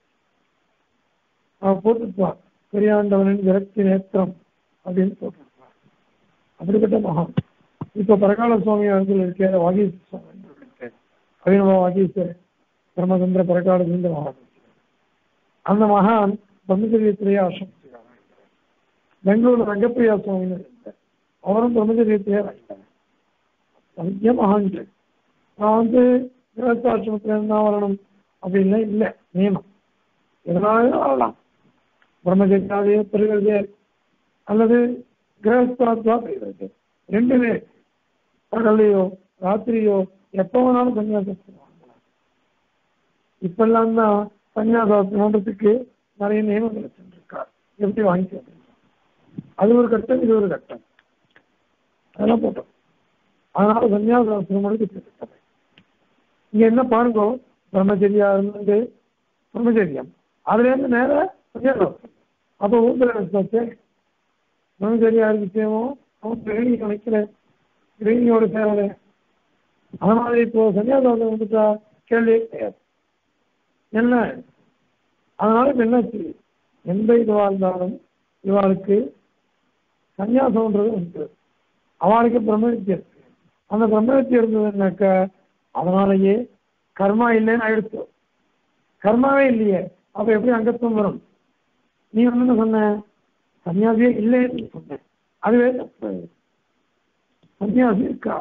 அவர் போட்டுருப்பார் பெரியாண்டவனின் விரக்தி நேத்திரம் அப்படின்னு போட்டிருப்பார் அப்படிப்பட்ட மகான் இப்ப பரகால சுவாமி வந்து இருக்கிற வாகீஸ் சுவாமி அபிநவ வாகீஸ்வரர் பிரம்மச்சந்திர பரகாலத்திலிருந்து மகான் அந்த மகான் பிரம்மச்சரியத்திலேயே ஆசிரமிச்சார் பெங்களூர்ல ரங்கப்பிரியா சுவாமின்னு இருந்தார் அவரும் பிரம்மச்சரியத்திலேயே வாங்கிட்டார் நிறைய மகான்கள் நான் வந்து கிரகஸ்தாசிரமத்தில் இருந்தா வரணும் அப்படின்லாம் இல்லை நியமம் எதனாலும் வரலாம் பிரம்மச்சரியாவே பெறுகிறது அல்லது கிரகஸ்தாத்வா பெறுகிறது ரெண்டுமே பகல்லையோ ராத்திரியோ எப்போ வேணாலும் சன்னியாசம் வாங்கலாம் இப்பெல்லாம் தான் சன்னியாசத்துக்கு நிறைய நியமங்கள் வச்சுருக்கார் எப்படி வாங்கிக்க அது ஒரு கட்டம் இது ஒரு கட்டம் அதெல்லாம் போட்டோம் அதனால சன்னியாசாஸ்திரம் திட்டத்தை இங்க என்ன பாருங்க பிரம்மச்சரியா இருந்து பிரம்மச்சரியம் அதுல இருந்து நேர சன்னியாசாஸ்திரம் அப்போ ஊந்தரே பிரம்மச்சரியா இருக்கேமோ அவன் கிரகணி கணக்கில் கிரகணியோட சேரல அது மாதிரி இப்போ சன்னியாசாஸ்திரம் வந்துட்டா கேள்வியே கிடையாது என்ன அதனால இப்ப என்னாச்சு எந்த இதுவா இருந்தாலும் இவாளுக்கு சன்னியாசம்ன்றது உண்டு அவளுக்கு பிரம்மவித்தி இருக்கு அந்த பிரம்மவித்தி இருந்ததுன்னாக்க அதனாலேயே கர்மா இல்லைன்னு ஆயிடுச்சு கர்மாவே இல்லையே அப்ப எப்படி அங்கத்துவம் வரும் நீ வந்து என்ன சொன்ன சன்னியாசியே இல்லைன்னு சொன்ன அதுவே தப்பு சன்னியாசி இருக்கா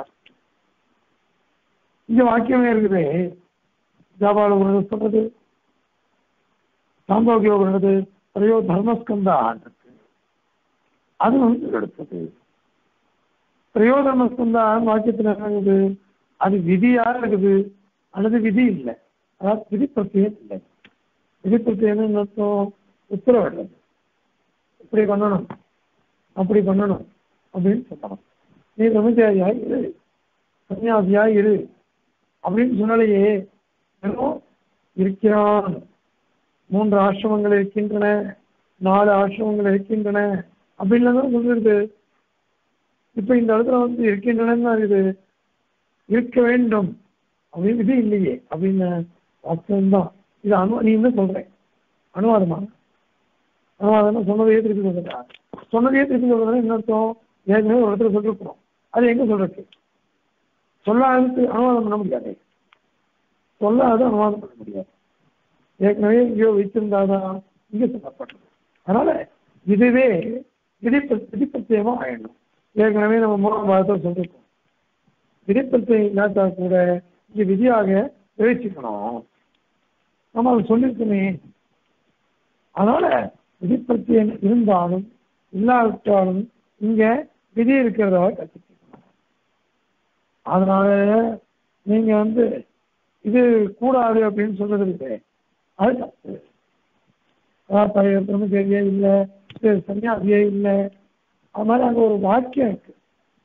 இங்க வாக்கியமே இருக்குது ஜாபால உணர்வு சொல்றது சாம்போகிய உணர்வு அதையோ தர்மஸ்கந்தா இருக்கு அது வந்து எடுத்தது பிரயோதர்மஸ்கந்தா வாக்கியத்தில் என்ன இருக்குது அது விதியா இருக்குது அல்லது விதி இல்லை அதாவது விதி பிரத்தியம் இல்லை விதி பிரத்தியம் அர்த்தம் உத்தரவிடுறது இப்படி பண்ணணும் அப்படி பண்ணணும் அப்படின்னு சொல்லணும் நீ பிரம்மச்சாரியா இரு சன்னியாசியா இரு அப்படின்னு சொன்னாலேயே வெறும் இருக்கிறான் மூன்று ஆசிரமங்கள் இருக்கின்றன நாலு ஆசிரமங்கள் இருக்கின்றன அப்படின்னு தான் சொல்லிருக்கு இப்ப இந்த இடத்துல வந்து இருக்கின்றனன்னு தான் இது இருக்க வேண்டும் அப்படின்னு இது இல்லையே அப்படின்னு வாஸ்தவம் தான் இது அனு நீ என்ன சொல்றேன் அனுவாதமா அனுவாதம் சொன்னதையே திருப்பி சொல்றா சொன்னதையே திருப்பி சொல்றதுனா என்ன அர்த்தம் ஏற்கனவே ஒரு இடத்துல சொல்லிருக்கோம் அது எங்க சொல்றது சொல்லாததுக்கு அனுவாதம் பண்ண முடியாது சொல்லாத அனுவாதம் பண்ண முடியாது ஏற்கனவே எங்கேயோ வைத்திருந்தாதான் இங்க சொல்லப்படுறது அதனால இதுவே விதிப்ப விதிப்பத்தியமா ஆயிடணும் ஏற்கனவே நம்ம மூணாம் பாகத்தை சொல்லிருக்கோம் விதிப்பத்தியம் இல்லாட்டா கூட இங்க விதியாக விளைச்சிக்கணும் நம்ம அதை சொல்லியிருக்கோமே அதனால விதிப்பத்தியம் இருந்தாலும் இல்லாவிட்டாலும் இங்க விதி இருக்கிறதா கற்றுக்கணும் அதனால நீங்க வந்து இது கூடாது அப்படின்னு சொல்றது இல்லை அது தப்பு அதாவது பிரம்மச்சரியே இல்லை சன்னியாசியே இல்லை அது மாதிரி அங்க ஒரு வாக்கியம் இருக்கு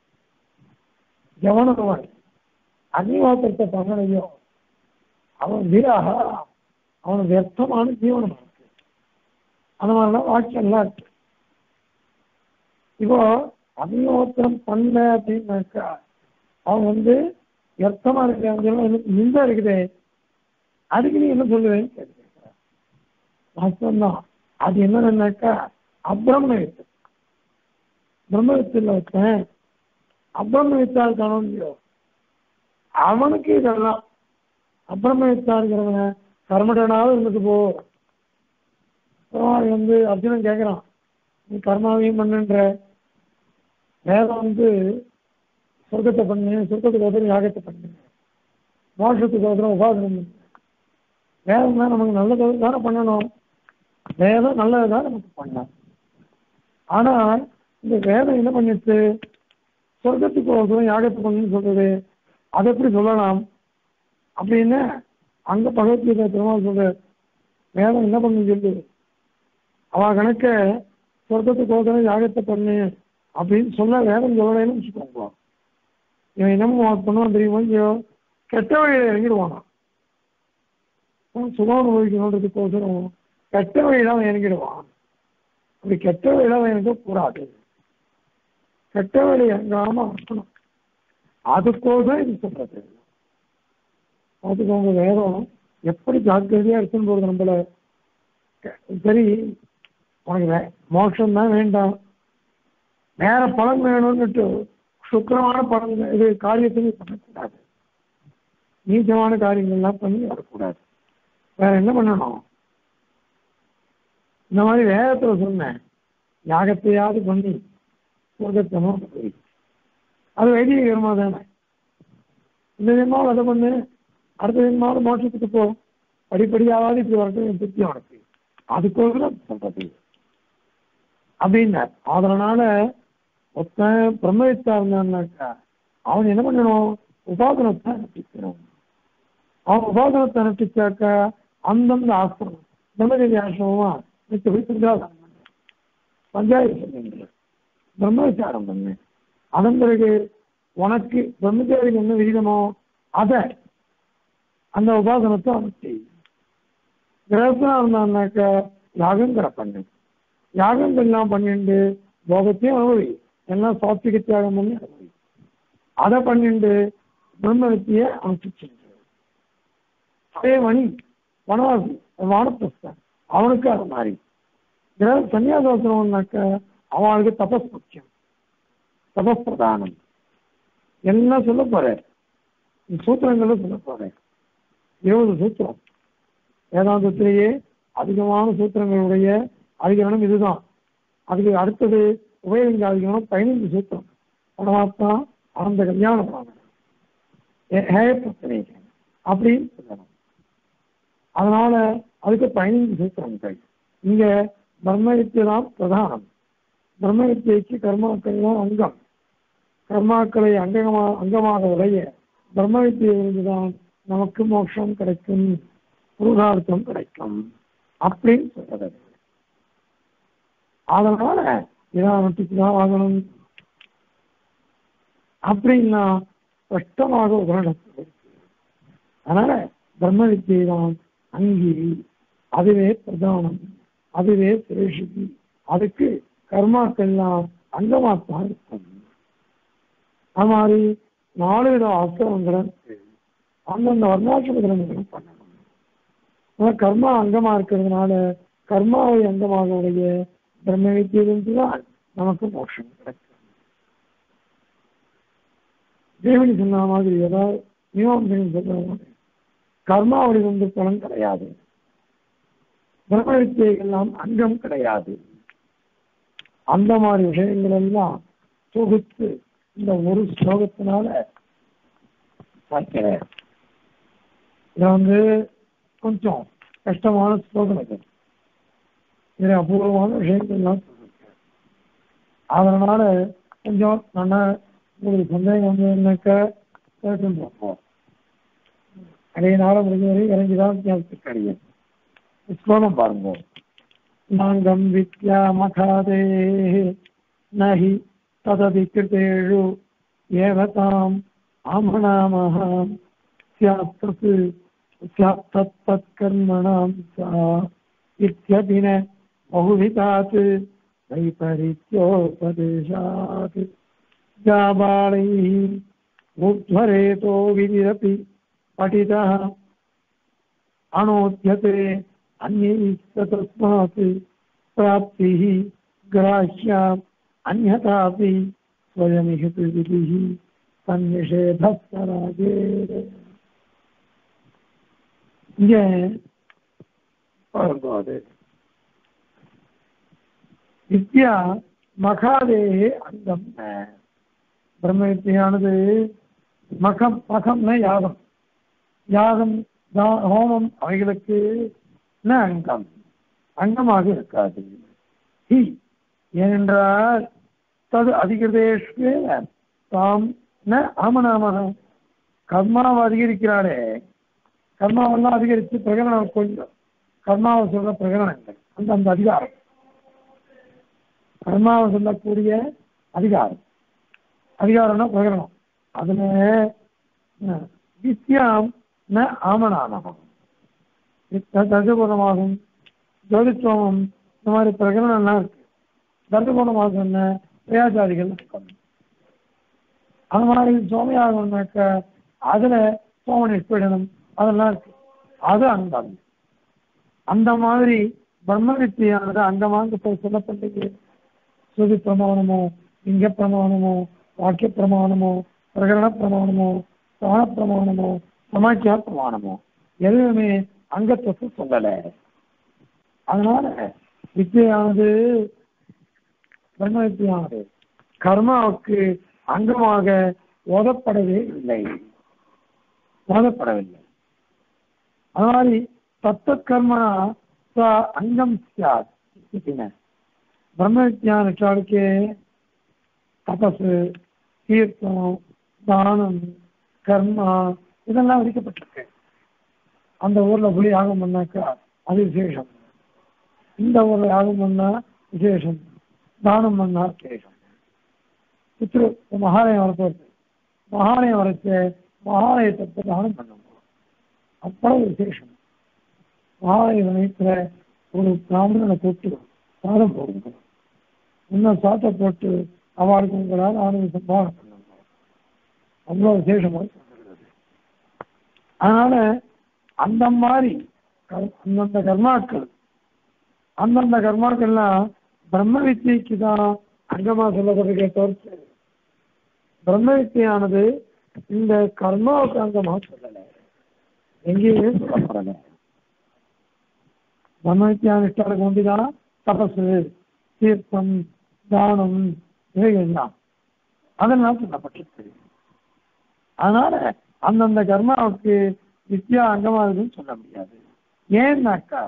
கவனமாய் அக்னிவாத்திரத்தை பண்ணலையோ அவன் வீராக அவன் வியர்த்தமான ஜீவனமா இருக்கு அந்த மாதிரிலாம் வாக்கியம்லாம் இருக்கு இப்போ அக்னிஹோத்திரம் பண்ண அப்படின்னாக்கா அவன் வந்து வியர்த்தமா இருக்க நிந்தா இருக்குதே அதுக்கு நீ என்ன சொல்லுவேன்னு கேட்டு வாஸ்தவம் அது என்னன்னாக்கா அப்பிரமணவித்து பிரம்மவித்தில் வச்சேன் அப்பிரமவித்தால் காணும் இல்லையோ அவனுக்கு இதெல்லாம் அப்பிரமவித்தா இருக்கிறவன கர்மடனாவது இருந்துட்டு போ பெருமாள் வந்து அர்ஜுனன் கேட்குறான் நீ கர்மாவையும் பண்ணுன்ற வேதம் வந்து சொர்க்கத்தை பண்ணு சொர்க்கத்துக்கு ஒருத்தர் யாகத்தை பண்ணு மோஷத்துக்கு ஒருத்தர் உபாசனம் பண்ணு வேதம் தான் நமக்கு நல்லது தானே பண்ணணும் வேதம் நல்லது தான் நமக்கு பண்ணலாம் ஆனால் இந்த வேதம் என்ன பண்ணிச்சு சொர்க்கத்துக்கு ஒருத்தரும் யாகத்தை பண்ணுன்னு சொல்றது அதை எப்படி சொல்லலாம் அப்படின்னு அங்க பகவத்கீதை பெருமாள் சொல்ற வேதம் என்ன பண்ணு சொல்லு அவ கணக்க சொர்க்கத்துக்கு ஒருத்தரும் யாகத்தை பண்ணு அப்படின்னு சொல்ல வேதம் சொல்லலைன்னு வச்சுக்கோங்க இவன் என்னமோ பண்ணுவான் தெரியுமா இல்லையோ கெட்ட வழியில இறங்கிடுவானா சுகம் அனுபவிக்கணுன்றதுக்கோசரம் கெட்ட வழியில அவன் இறங்கிடுவான் அப்படி கெட்ட வழியில அவன் எனக்கு கூடாது கெட்ட வழி இறங்காம இருக்கணும் அதுக்கோசரம் இது சொல்றது பார்த்துக்கோங்க வேதம் எப்படி ஜாக்கிரதையா இருக்குன்னு போறது நம்மள சரி உனக்கு வே மோட்சம் தான் வேண்டாம் வேற பலன் வேணும்னுட்டு சுக்கரமான பலன் இது காரியத்தையும் பண்ணக்கூடாது நீச்சமான காரியங்கள்லாம் பண்ணி வரக்கூடாது வேற என்ன பண்ணணும் இந்த மாதிரி வேதத்துல சொன்னேன் யாகத்தையாவது பண்ணி சொர்க்கத்தனும் அது வைதிக கர்மா தானே இந்த ஜென்மாவில் அதை பண்ணு அடுத்த ஜென்மாவில் மோட்சத்துக்கு போ படிப்படியாவது இப்படி வரட்டும் திருப்தி உனக்கு அதுக்கோசரம் சொல்றது அப்படின்னார் அதனால ஒருத்தன் பிரம்மவித்தா இருந்தான்னாக்கா அவன் என்ன பண்ணணும் உபாதனத்தை அனுப்பிக்கணும் அவன் உபாதனத்தை அனுப்பிச்சாக்கா அந்தந்த ஆசிரமம் பிரம்மதேவி ஆசிரமமா நிச்சய போய் சிந்தாசனம் பண்ணு பஞ்சாயத்து பண்ணு பிரம்மவிச்சாரம் பண்ணு அதன் பிறகு உனக்கு பிரம்மச்சாரிக்கு என்ன விகிதமோ அதை அந்த உபாசனத்தை அனுப்பி கிரகஸ்தனா இருந்தான்னாக்கா யாகங்கிற பண்ணு யாகங்கள்லாம் பண்ணிண்டு போகத்தையும் அனுபவி எல்லாம் சாத்விக தியாகம் பண்ணி அனுபவி அதை பண்ணிண்டு பிரம்மவித்திய அனுப்பிச்சு அதே மணி வனவாசி வானப்பிரஸ்தான் அவனுக்கு அது மாதிரி கிரக சன்னியாசாசனம்னாக்க அவனுக்கு தபஸ் முக்கியம் தபஸ் பிரதானம் எல்லாம் சொல்ல போறேன் சூத்திரங்களும் சொல்ல போறேன் இருபது சூத்திரம் வேதாந்தத்திலேயே அதிகமான சூத்திரங்களுடைய அதிகரணம் இதுதான் அதுக்கு அடுத்தது உபயலிங்க அதிகரணம் பதினைந்து சூத்திரம் பரமாத்மா ஆனந்த கல்யாணம் பிரச்சனை அப்படின்னு சொல்லணும் அதனால அதுக்கு பதினைந்து சூத்திரங்கள் இங்க பிரம்மவித்தியை தான் பிரதானம் பிரம்மவித்தியைக்கு கர்மாக்கள்லாம் அங்கம் கர்மாக்களை அங்கமா அங்கமாக உடைய பிரம்மவித்தியிலிருந்துதான் நமக்கு மோட்சம் கிடைக்கும் புருஷார்த்தம் கிடைக்கும் அப்படின்னு சொல்றது அதனால இதான் நட்டுக்குதான் ஆகணும் அப்படின்னா ஸ்பஷ்டமாக உபரிடத்தில் இருக்கு அதனால பிரம்ம வித்தியை தான் அங்கி அதுவே பிரதானம் அதுவே சேஷி அதுக்கு கர்மாக்கெல்லாம் அங்கமாத்தான் இருக்கும் அது மாதிரி நாலு வித ஆசிரமங்களை அந்தந்த வர்ணாசிரம கிரகங்களும் பண்ணணும் ஆனா கர்மா அங்கமா இருக்கிறதுனால கர்மாவை அங்கமாக உடைய பிரம்ம வித்தியிலிருந்து தான் நமக்கு மோட்சம் கிடைக்கும் தேவனி சொன்ன மாதிரி ஏதாவது மீமாம்சைகள் சொல்ற மாதிரி கர்மாவளி வந்து பலன் கிடையாது பிரம்ம வித்தியைகள்லாம் அங்கம் கிடையாது அந்த மாதிரி விஷயங்கள் எல்லாம் தொகுத்து இந்த ஒரு ஸ்லோகத்தினால பார்க்கிறேன் இது வந்து கொஞ்சம் கஷ்டமான ஸ்லோகம் இது இது அபூர்வமான விஷயங்கள் எல்லாம் சொல்லிருக்கு. அதனால கொஞ்சம் நல்லா உங்களுக்கு சந்தேகம் வந்து என்னக்க கேட்டுன்னு பார்ப்போம் அதனால முடிஞ்ச வரை இறங்கிதான் ஞாபகத்துக்கு அடையும் ஸ்லோகம் பாருங்க நாங்கம் வித்யா மகாதே நஹி தததிகிருத்தேஷு ஏவதாம் ஆமணாமஹ ஸ்யாத்தத் ஸ்யாத்தத்கர்மணாம் சா இத்யபின बहुविधात् वैपरीत्योपदेशात् जाबालैः ऊर्ध्वरेतो विधिरपि पठितः अनोद्यते अन्यैश्च तस्मात् प्राप्तिः ग्राह्या अन्यथापि स्वयमिह विधिः सन्निषेधः पराजेत् இங்கே பாருங்க வித்யா மகாதேகே அங்கம் பிரம்ம வித்தியானது மகம் மகம்னா யாகம் யாகம் தா- ஹோமம் அவைகளுக்கு ந அங்கம் அங்கமாக இருக்காது ஹி ஏனென்றால் தது அதிகிருதேஷு தாம் ந ஆமநாமக கர்மாவை அதிகரிக்கிறாரே கர்மாவெல்லாம் அதிகரித்து பிரகடனம் கொஞ்சம் கர்மாவை சொல்ற பிரகடனங்கள் அந்த அந்த அதிகாரம் கர்மாவை சொல்லக்கூடிய அதிகாரம் அதிகாரம்னா பிரகடனம் அதுல அஹ், வித்யாம் ந ஆமனானகம் தர்ஜகுணமாகும் ஜோதித்துவம் இந்த மாதிரி பிரகடனம்லாம் இருக்கு தர்ஜகுணமாகும் என்ன பிரயாச்சாரிகள் இருக்கணும் அது மாதிரி சோமயாகம்னாக்க அதுல சோம நிஷ்பீடனம் அதெல்லாம் இருக்கு அது அங்கம் அந்த மாதிரி பிரம்ம வித்தியானது அங்கமாக போய் சொல்லப்பட்டது சுதி பிரமாணமோ லிங்க பிரமாணமோ வாக்கிய பிரமாணமோ பிரகரண பிரமாணமோ சாண பிரமாணமோ சமாக்கியா பிரமாணமோ எதுவுமே அங்கத்துவத்தை சொல்லலை அதனால வித்தியானது பிரம்ம வித்தியானது கர்மாவுக்கு அங்கமாக ஓதப்படவே இல்லை ஓதப்படவில்லை அது மாதிரி தத்துவ கர்மனா ச அங்கம் சியாத் இத்தின. பிரம்ம விஜயானுக்கு தபசு தீர்த்தம் தானம் கர்மா இதெல்லாம் விதிக்கப்பட்டிருக்கு அந்த ஊர்ல போய் யாகம் பண்ணாக்கா அது விசேஷம் இந்த ஊர்ல யாகம் பண்ணா விசேஷம் தானம் பண்ணா விசேஷம் பித்ரு மகாலயம் வரப்போகுது மகாலயம் வரைச்ச மகாலயத்தை தானம் பண்ணணும் அவ்வளவு விசேஷம் மகாலய சமயத்துல ஒரு பிராமணனை போட்டு சாதம் போடுங்க இன்னும் சாத்தை போட்டு அவளுக்கு உங்களால் ஆனந்த சம்பாவனை பண்ணுங்க அவ்வளவு விசேஷமாக சொல்லுகிறது அதனால அந்த மாதிரி கர்- அந்தந்த கர்மாக்கள் அந்தந்த கர்மாக்கள்லாம் பிரம்ம வித்தியைக்கு தான் அங்கமா சொல்லப்படுகிறே தவிர்த்து பிரம்ம வித்தியானது இந்த கர்மாவுக்கு அங்கமா சொல்லலை எங்கேயுமே சொல்லப்படலை பிரம்ம வித்தியானிஷ்டாளுக்கு ஒன்றிதான் தபசு தீர்த்தம் தானம் இவைகள்லாம் அதெல்லாம் சொல்லப்பட்டிருக்கு அதனால அந்தந்த கர்மாவுக்கு வித்யா அங்கமா இருக்குன்னு சொல்ல முடியாது ஏன்னாக்கா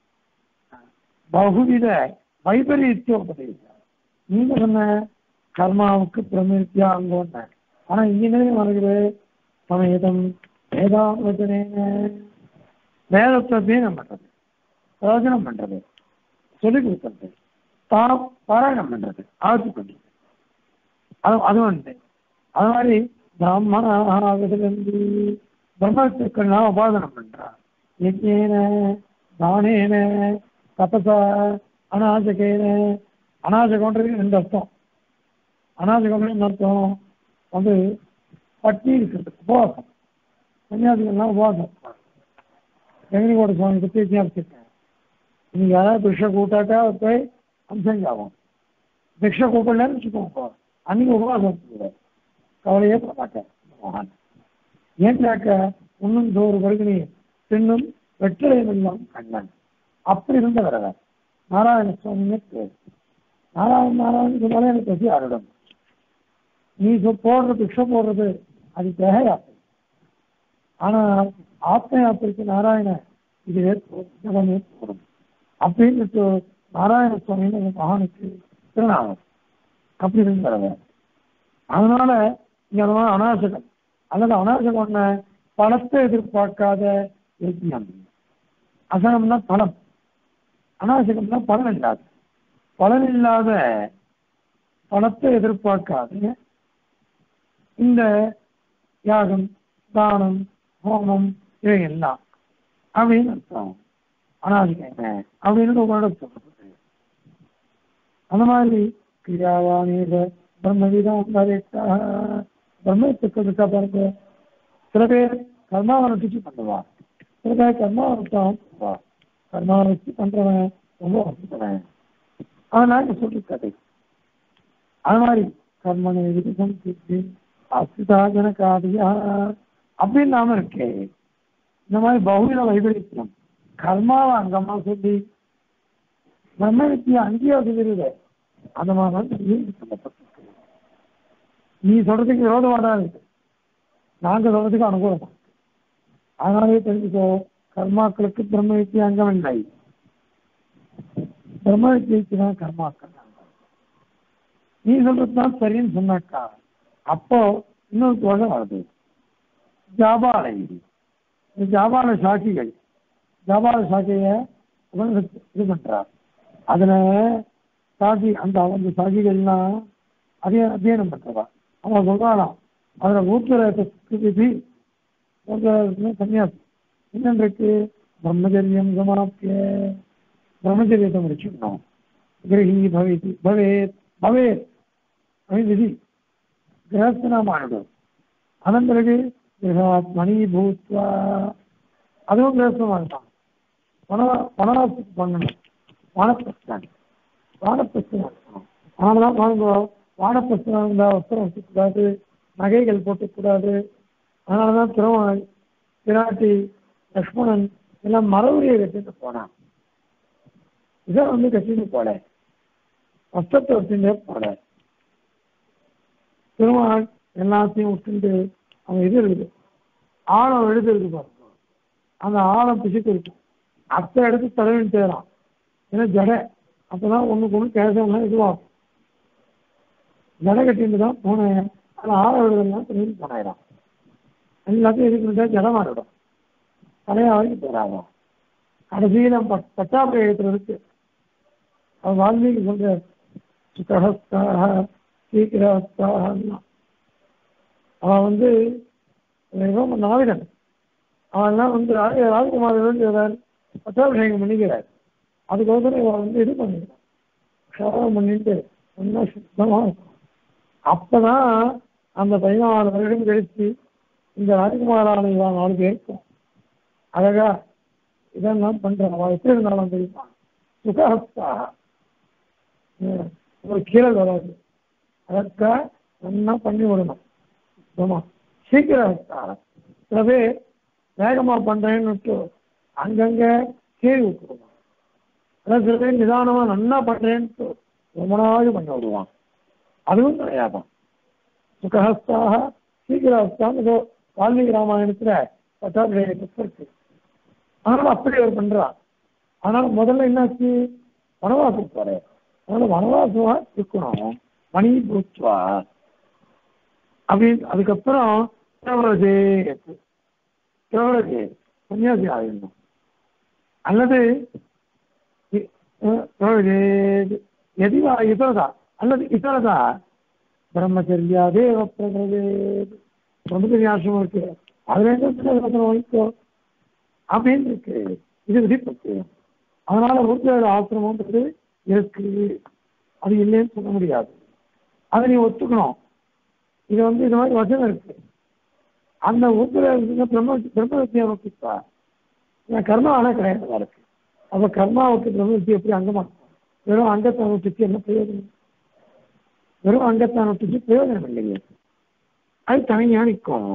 பகுவித வைபரீத்திய உபதேசம் நீங்க சொன்ன கர்மாவுக்கு பிரமித்தியா அங்கோன்ன ஆனா இங்கே வருகிறது சமேதம் வேதாம் வச்சனேன வேதத்தை அத்தியனம் பண்றது பிரயோஜனம் பண்றது சொல்லிக் கொடுக்கறது தாம் பாராயணம் பண்றது ஆட்சி பண்றது அது அது வந்து அது மாதிரி பிராமணாவிலிருந்து பிரம்மத்துக்கெல்லாம் உபாதனம் பண்றா யஜ்ஞேன தானேன தபசா அநாஜகேன அநாஜகம்ன்றது ரெண்டு அர்த்தம் அநாஜகம்னு என்ன அர்த்தம் வந்து பட்டி இருக்கிறது உபவாசம் சன்னியாசிகள்லாம் உபவாசம் வெங்கடகோட சுவாமி பற்றி வித்தியாசிருக்கேன் நீங்க யாராவது பிக்ஷை கூட்டாட்டா போய் அம்சங்காகும் பிக்ஷை கூப்பிடலன்னு வச்சுக்கோங்க அன்னைக்கு உபவாசம் இருக்குது. கவலையே பட மாட்டேன் மகான் ஏன்னாக்க உன்னும் சோறு பருகினி பின்னும் வெற்றிலை வெள்ளம் கண்ணன் அப்படி இருந்தவர் அவர் நாராயண சுவாமியே பேர் நாராயண நாராயணன் சொன்னாலே எனக்கு பசி அருடம் நீ சொ- போடுறது பிக்ஷை போடுறது அது தேக யாத்திரை ஆனால் ஆத்ம யாத்திரைக்கு நாராயண இதுவே ஜபமே போடும் அப்படின்னு நாராயண சுவாமின்னு அந்த மகானுக்கு திருநாமம் அப்படி இருந்தவர் அதனால இங்க அந்த மாதிரி அநாசகம் அல்லது அநாசகம் என்ன பணத்தை எதிர்பார்க்காத யஜ்ஞம் அசனம்னா பணம் அநாசகம்னா பலன் இல்லாத பலன் இல்லாத பணத்தை எதிர்பார்க்காத இந்த யாகம் தானம் ஹோமம் இவை எல்லாம் அப்படின்னு அர்த்தம் அனாதிகம் அப்படின்னு உங்களோட சொல்லப்படுது அந்த மாதிரி கிரியாவானீக பிரம்மவிதம் வரைத்தா பிரம்மத்துக்கு இருக்கா பாருங்க சில பேர் கர்மாவனுக்கு பண்ணுவா சில பேர் கர்மாவனுக்காகவும் பண்ணுவா கர்மாவனுக்கு பண்றவன் ரொம்ப வசந்தவன் அதனால சொல்லி கதை அது மாதிரி கர்மனை விருதம் சித்தி அசுதா ஜனகாதியா அப்படின்னு நாம இருக்கே இந்த மாதிரி பகுவித வைபரித்தியம் கர்மாவை அங்கமா சொல்லி பிரம்ம வித்தியை அங்கேயே சொல்லிடுது அந்த மாதிரி தான் நீ சொல்லப்பட்டிருக்கு நீ சொல்றதுக்கு விரோதமாடா இருக்கு நாங்க சொல்றதுக்கு அனுகூலமா இருக்கு. அதனாலே தெரிஞ்சுக்கோ கர்மாக்களுக்கு பிரம்ம வித்தியை அங்கம் இல்லை பிரம்ம வித்தியைக்கு தான் கர்மாக்கள் அங்கம். நீ சொல்றது தான் சரின்னு சொன்னாக்கா அப்போ இன்னொரு தோஷம் வருது ஜாபாலை இந்த ஜாபால சாட்சிகள் ஜாபால சாட்சிய உபனிஷத்து இது பண்றார் அதுல சாட்சி அந்த அந்த சாட்சிகள்லாம் அதே அத்தியனம் பண்றவா அவன் சொல்றாளாம் அதுல ஊத்துற விதி சன்னியாசி என்னன்றைக்கு பிரம்மச்சரியம் சமாப்திய பிரம்மச்சரியத்தை முடிச்சுக்கணும் கிரகி பவேதி பவேத் பவேத் அப்படின்னு விதி கிரகஸ்தனா மாறிடும் அதன் பிறகு கிரகாத் மணி பூத்வா அதுவும் கிரகஸ்தமாகட்டான் பண பணவாசத்துக்கு பண்ணணும் வானப்பிரஸ்தான் வானப்பிரஸ்தான் அதனாலதான் பாருங்க வானப்பிரஸ்தான் இருந்தால் வஸ்திரம் வச்சுக்கூடாது நகைகள் போட்டுக்கூடாது அதனாலதான் திருமணம் பிராட்டி லக்ஷ்மணன் எல்லாம் மரபுரியை கட்டிட்டு போனான் இதை வந்து கட்டிட்டு போல வஸ்திரத்தை வச்சுட்டே போல திருமணம் எல்லாத்தையும் விட்டுட்டு அவன் இது இருக்குது ஆழம் எழுது இருக்கு பாருங்க அந்த ஆழம் பிசுக்கு இருக்கும் அத்தை எடுத்து தலைவன் தேரான் ஏன்னா ஜடை அப்பதான் ஒண்ணுக்கு ஒண்ணு கேசம்லாம் இதுவாகும் ஜடை கட்டிட்டு தான் போனேன் அந்த ஆழம் எழுதெல்லாம் திரும்பி போனாயிரம் எல்லாத்தையும் எதுக்குட்டா ஜடை மாறிடும் தலையா வரைக்கும் போறாங்க கடைசியில ப- பட்டாபிரயோகத்துல இருக்கு அவன் வால்மீகி சொல்ற சுகஹஸ்தாக சீக்கிரஸ்தாக அவன் வந்து மிகவும் நாவிடன் அவன்லாம் வந்து ராஜ- ராஜகுமார் வேண்டியவர் பட்டாபிஷேகம் பண்ணிக்கிறார் அதுக்கோசரம் இவன் வந்து இது பண்ணிக்கிறான் க்ஷவரம் பண்ணிட்டு நல்லா சுத்தமா இருக்கும் அப்பதான் அந்த பதினாலு வருடம் கழிச்சு இந்த ராஜகுமாரான இவன் நாலு பேருக்கும் அழகா இதெல்லாம் பண்றான் அவன் எப்படி இருந்தாலும் தெரியுமா சுகஹஸ்தாக உம், ஒரு கீழல் வராது அதற்கா நல்லா பண்ணி விடணும் ஆமா சீக்கிரம் சில பேர் வேகமா பண்றேன்னு விட்டு அங்கங்க கீழ் விட்டுருவான் அதான் சில பேர் நிதானமா நல்லா பண்றேன்ட்டு ரொம்ப நாள் பண்ண விடுவான் அதுவும் கிடையாதான் சுகஹஸ்தாக சீக்கிரஹஸ்தான் ஏதோ வால்மீகி ராமாயணத்துல பட்டாபிஷேகத்துக்கு இருக்கு அதனால அப்படி அவர் பண்றான் அதனால முதல்ல என்னாச்சு வனவாசம் போறேன் அதனால வனவாசமா இருக்கணும் மணி பூத்வா அப்படின்னு அதுக்கப்புறம் திரவரஜே திரவரஜே சன்னியாசி ஆகிடணும் அல்லது இ- அஹ் திரவரஜே எதிவா இதரதா அல்லது இதரதா பிரம்மச்சரியா தேவ பிரகவே பிரம்மச்சரிய ஆசிரமம் இருக்கு அதுல இருந்து வாங்கிக்கோ அப்படின்னு இருக்கு இது விதிப்பட்டு அதனால ஊர்ஜோட ஆசிரமம்ன்றது இருக்கு அது இல்லைன்னு சொல்ல முடியாது அதை நீ ஒத்துக்கணும் இது வந்து இது மாதிரி வசனம் இருக்கு அந்த ஊத்துல பிரம்ம பிரம்ம வித்தியா நோக்கிப்பா கர்மா ஆனால் கிடையாது இருக்கு அப்ப கர்மாவுக்கு பிரம்ம வித்தியை எப்படி அங்கமா வெறும் அங்கத்தை நோட்டிச்சு என்ன பிரயோஜனம் வெறும் அங்கத்தை நோட்டிச்சு பிரயோஜனம் இல்லைங்க அது தனியா நிற்கும்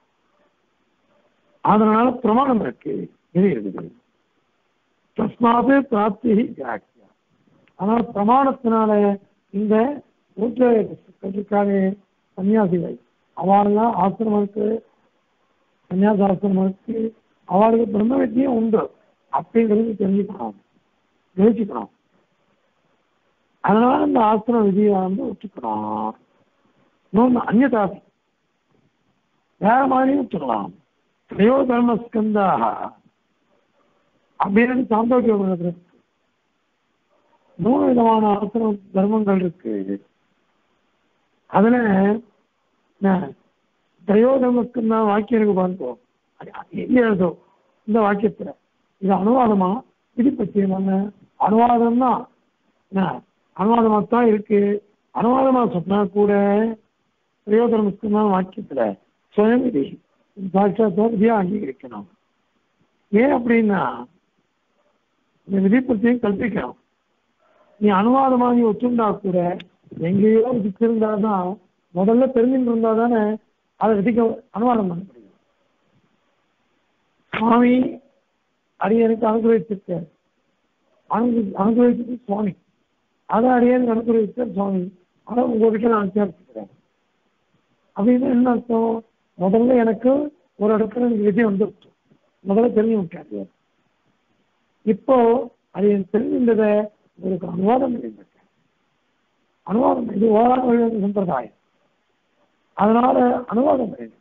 அதனால பிரமாணம் இருக்கு இது இருக்குது தஸ்மாது பிராப்தி ஜாக்கியா ஆனால் பிரமாணத்தினால இந்த ஊற்றாக சன்னியாசிகள் அவளெல்லாம் ஆசிரமம் இருக்கு சன்னியாச ஆசிரமம் இருக்கு அவளுக்கு பிரம்ம வித்தியம் உண்டு அப்படிங்கிறது தெரிஞ்சுக்கணும் யோசிக்கணும் அதனால இந்த ஆசிரம விதியை வந்து ஒத்துக்கணும் இன்னொன்று அந்நதாசி வேற மாதிரியும் ஒத்துக்கலாம் திரையோ தர்மஸ்கந்தாக அப்படின்னு சாந்தோக்கிய உலகத்தில் இருக்கு மூணு விதமான ஆசிரம தர்மங்கள் இருக்கு அதுல திரையோதமஸ்கம் தான் வாக்கியம் இருக்கு பாருங்க இல்ல எழுதோ இந்த வாக்கியத்துல இது அனுவாதமா இது பற்றியமான அனுவாதம் தான் அனுவாதமா தான் இருக்கு அனுவாதமா சொன்னா கூட திரையோதமஸ்கம் தான் வாக்கியத்துல சுயம் விதி சாட்சாத்தோதியா அங்கீகரிக்கணும் ஏன் அப்படின்னா இந்த விதிப்பத்தையும் கல்பிக்கணும் நீ அனுவாதமாக நீ ஒத்துண்டா கூட எங்கேயோ விதிச்சு இருந்தாதான் முதல்ல தெரிஞ்சுட்டு இருந்தா தானே அதை விதிக்க அனுவாதம் பண்ண முடியும் சுவாமி அடியனுக்கு அனுகிரகிச்சிருக்கார் அனு அனுகிரகிச்சது சுவாமி அதை அடியனுக்கு அனுகிரகிச்சார் சுவாமி அதை உங்ககிட்ட நான் விசாரிச்சுக்கிறேன் அப்படின்னு என்ன அர்த்தம் முதல்ல எனக்கு ஒரு இடத்துல எனக்கு விஜயம் வந்துருச்சு முதல்ல தெரிஞ்சு விட்டாரு இப்போ அது எனக்கு தெரிஞ்சின்றதை உங்களுக்கு அனுவாதம் பண்ணியிருக்கேன் அனுவாதம் இது ஓரான வழி சம்பிரதாயம் அதனால அனுவாதம் பண்ணியிருக்கேன்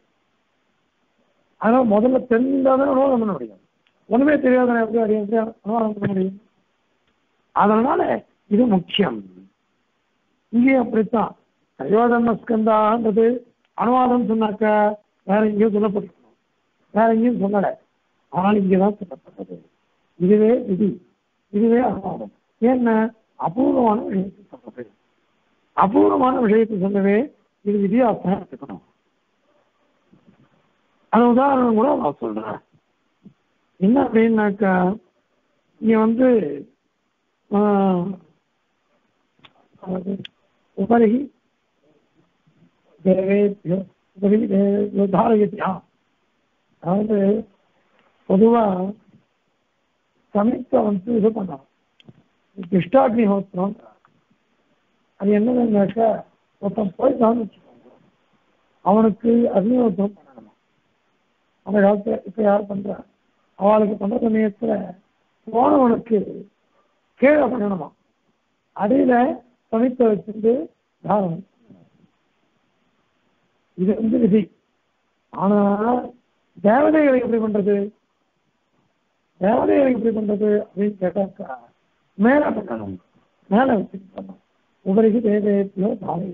அதனால முதல்ல தெரிஞ்சாதான் அனுவாதம் பண்ண முடியும் ஒண்ணுமே தெரியாத எப்படி அது எப்படி அனுவாதம் பண்ண முடியும் அதனால இது முக்கியம் இங்கேயும் அப்படித்தான் சயோதர்மஸ்கந்தான்றது அனுவாதம் சொன்னாக்க வேற எங்கேயும் சொல்லப்பட்டிருக்கணும் வேற எங்கேயும் சொல்லலை ஆனால் இங்கேதான் சொல்லப்பட்டது இதுவே விதி இதுவே அனுவாதம் ஏன்னா அபூர்வமான விஷயத்தை சொல்றது அபூர்வமான விஷயத்தை சொல்லவே இது விதியாசம் எடுத்துக்கணும் அது உதாரணம் கூட நான் சொல்றேன் என்ன அப்படின்னாக்கா இங்க வந்து உபரி தேவேபியோ உபரி தாரகத்தியா அதாவது பொதுவா சமைக்க வந்து இது பண்ணலாம் கிருஷ்டாக்னிஹோத்திரம் அது என்னதுன்னாக்கா ஒருத்தன் போயிட்டான்னு வச்சுக்கோங்க அவனுக்கு அக்னிஹோத்திரம் பண்ணணுமா அந்த காலத்துல இப்ப யார் பண்றா அவளுக்கு பண்ற சமயத்துல போனவனுக்கு கீழே பண்ணணுமா அடியில சமைக்க வச்சிருந்து தாரணம் இது வந்து விதி ஆனா தேவதைகளை எப்படி பண்றது தேவதைகளை எப்படி பண்றது அப்படின்னு கேட்டாக்கா மேல பண்ணணும் மேல வச்சுட்டு பண்ணணும் உபரிக்கு தேவையோ தாரை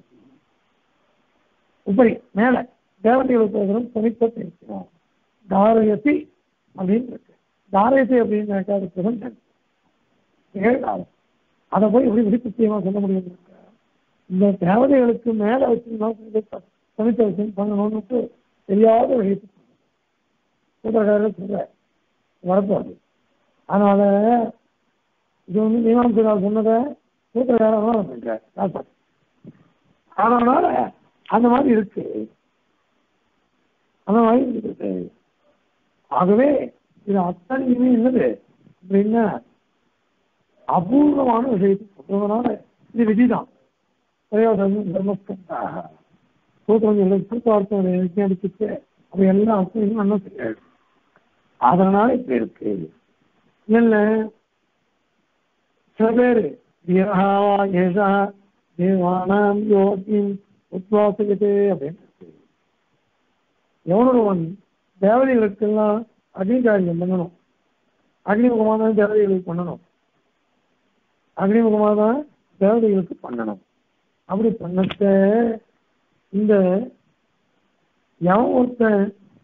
உபரி மேல தேவதைகளுக்கு போகிறோம் சமிப்பத்தை இருக்கிறோம் தாரயசி அப்படின்னு இருக்கு தாரயசி அப்படின்னாக்கா அது பிரசன்டன் ஏழாவது அதை போய் எப்படி விதிப்புத்தியமா சொல்ல முடியும் இந்த தேவதைகளுக்கு மேல வச்சு சமைத்த வச்சு பண்ணணும்னு தெரியாத விஷயத்தை சூத்திரக்காரர் சொல்ற வரப்போகுது அதனால இது வந்து மீமாம்சகால் சொன்னதை சூத்திரக்காரர் பண்றார் காப்பாற்று அதனால அந்த மாதிரி இருக்கு அந்த மாதிரி இருக்குது ஆகவே இது அத்தனையுமே என்னது அப்படின்னா அபூர்வமான விஷயத்தை சொல்றதுனால இது விதிதான் பிரயோஜனம் தர்மஸ்கந்தாக சூத்திரம் சூத்தார்த்தம் விஞ்ஞானிச்சுட்டு அது எல்லா அர்த்தம் நல்லா தெரியாது அதனால இப்ப இருக்கு இல்ல சில பேரு வீரஹாவா ஏஷா தேவானாம் யோகின் உத்வாசகத்தே அப்படின்னு எவனொருவன் தேவதைகளுக்கெல்லாம் அக்னிகாரியம் பண்ணணும் அக்னிமுகமாக தான் தேவதைகளுக்கு பண்ணணும் அக்னிமுகமாக தான் தேவதைகளுக்கு பண்ணணும் அப்படி பண்ணத்த இந்த எவன் ஒருத்தன்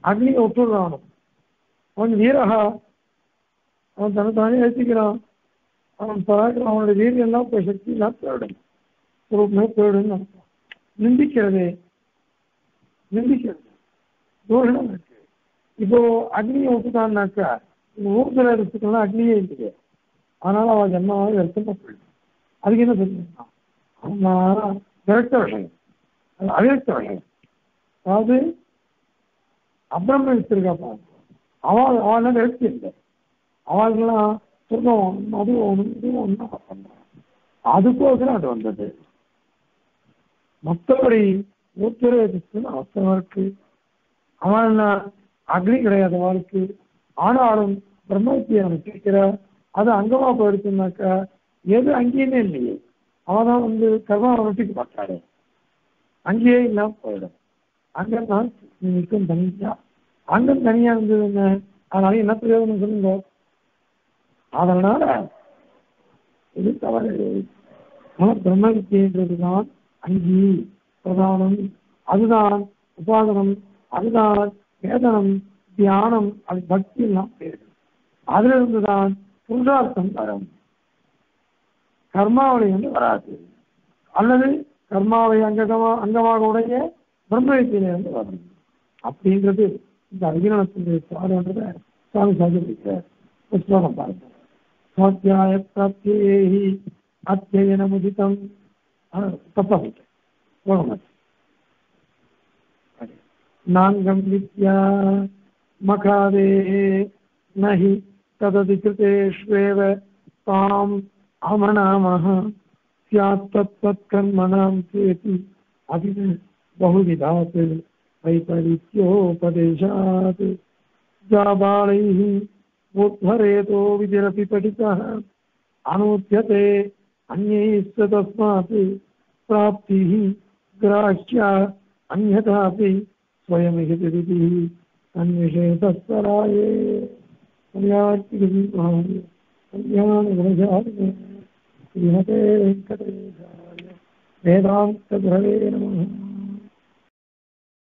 அக்னியை விட்டுடுறான் அவன் வீரகா அவன் தன்னைத்தானே ஏற்றிக்கிறான் அவன் பராக்கிரம் அவனுடைய வீரியம் எல்லாம் போய் சக்தி எல்லாம் போயிடும் பொறுப்புமே போயிடும்னு அர்த்தம் நிந்திக்கிறதே நிந்திக்கிறது தோஷம் இருக்கு இப்போ அக்னியை விட்டுட்டான்னாக்கா இந்த ஊர்தில் இருக்கிறதுலாம் அக்னியே இல்லையே அதனால அவன் ஜென்மாவே வருத்தமா போயிடும் அதுக்கு என்ன சொல்லுங்க ஆமா விரக்த விஷயம் அது அவிரக்த விஷயம் அதாவது அப்ரம்ம வச்சிருக்காப்பா அவன் அவன் விரக்தி இல்லை அவளுக்கெல்லாம் சொர்க்கம் வேணும் அது வேணும் இது வேணும் பண்றான் அதுக்கோசரம் அது வந்தது மற்றபடி ஊத்துறதுக்கு அவசரம் இருக்கு அவன் அக்னி கிடையாது அவளுக்கு ஆனாலும் பிரம்மத்தியை அவன் கேட்கிற அது அங்கமா போயிடுச்சுனாக்கா எது அங்கேயுமே இல்லையே அவன் தான் வந்து கர்மாவை ரொட்டிக்கு பார்த்தாரு அங்கேயே இல்லாம போயிடும் அங்கதான் நிற்கும் தனியா அங்கம் தனியா இருந்தது என்ன அதனால என்ன பிரயோஜனம் சொல்லுங்க அதனால இது தவறு ஆனால் பிரம்ம வித்தியன்றதுதான் அங்கி பிரதானம் அதுதான் உபாதனம் அதுதான் வேதனம் தியானம் அது பக்தி எல்லாம் பேரு அதுல இருந்துதான் புருஷார்த்தம் வரும் கர்மாவளி வந்து வராது அல்லது கர்மாவை அங்கமா அங்கமாக உடைய பிரம்ம வித்தியிலிருந்து வரும் அப்படின்றது இந்த அகிரணத்தினுடைய சாதன்றத சுவாமி சாதிக்கிறார் புஸ்தகம் பாருங்க स्वाध्याय प्राप्त्येः अध्ययनमुदितं तपः नाङ्गं विद्या मखादेः न हि तदधिकृतेष्वेव ताम् अमनामः स्यात् तत्तत्कर्मणां चेति अपि बहुविधात् वैपरीत्योपदेशात् जाबालैः ऊर्ध्वरेतो विधिरपि पठितः अनुद्यते अन्यैश्च तस्मात् प्राप्तिः ग्राह्या अन्यथापि स्वयमिह विदिः अन्विषेतस्वराये कल्याणगुणशालिने श्रीमते वेङ्कटेशाय वेदान्तगुरवे नमः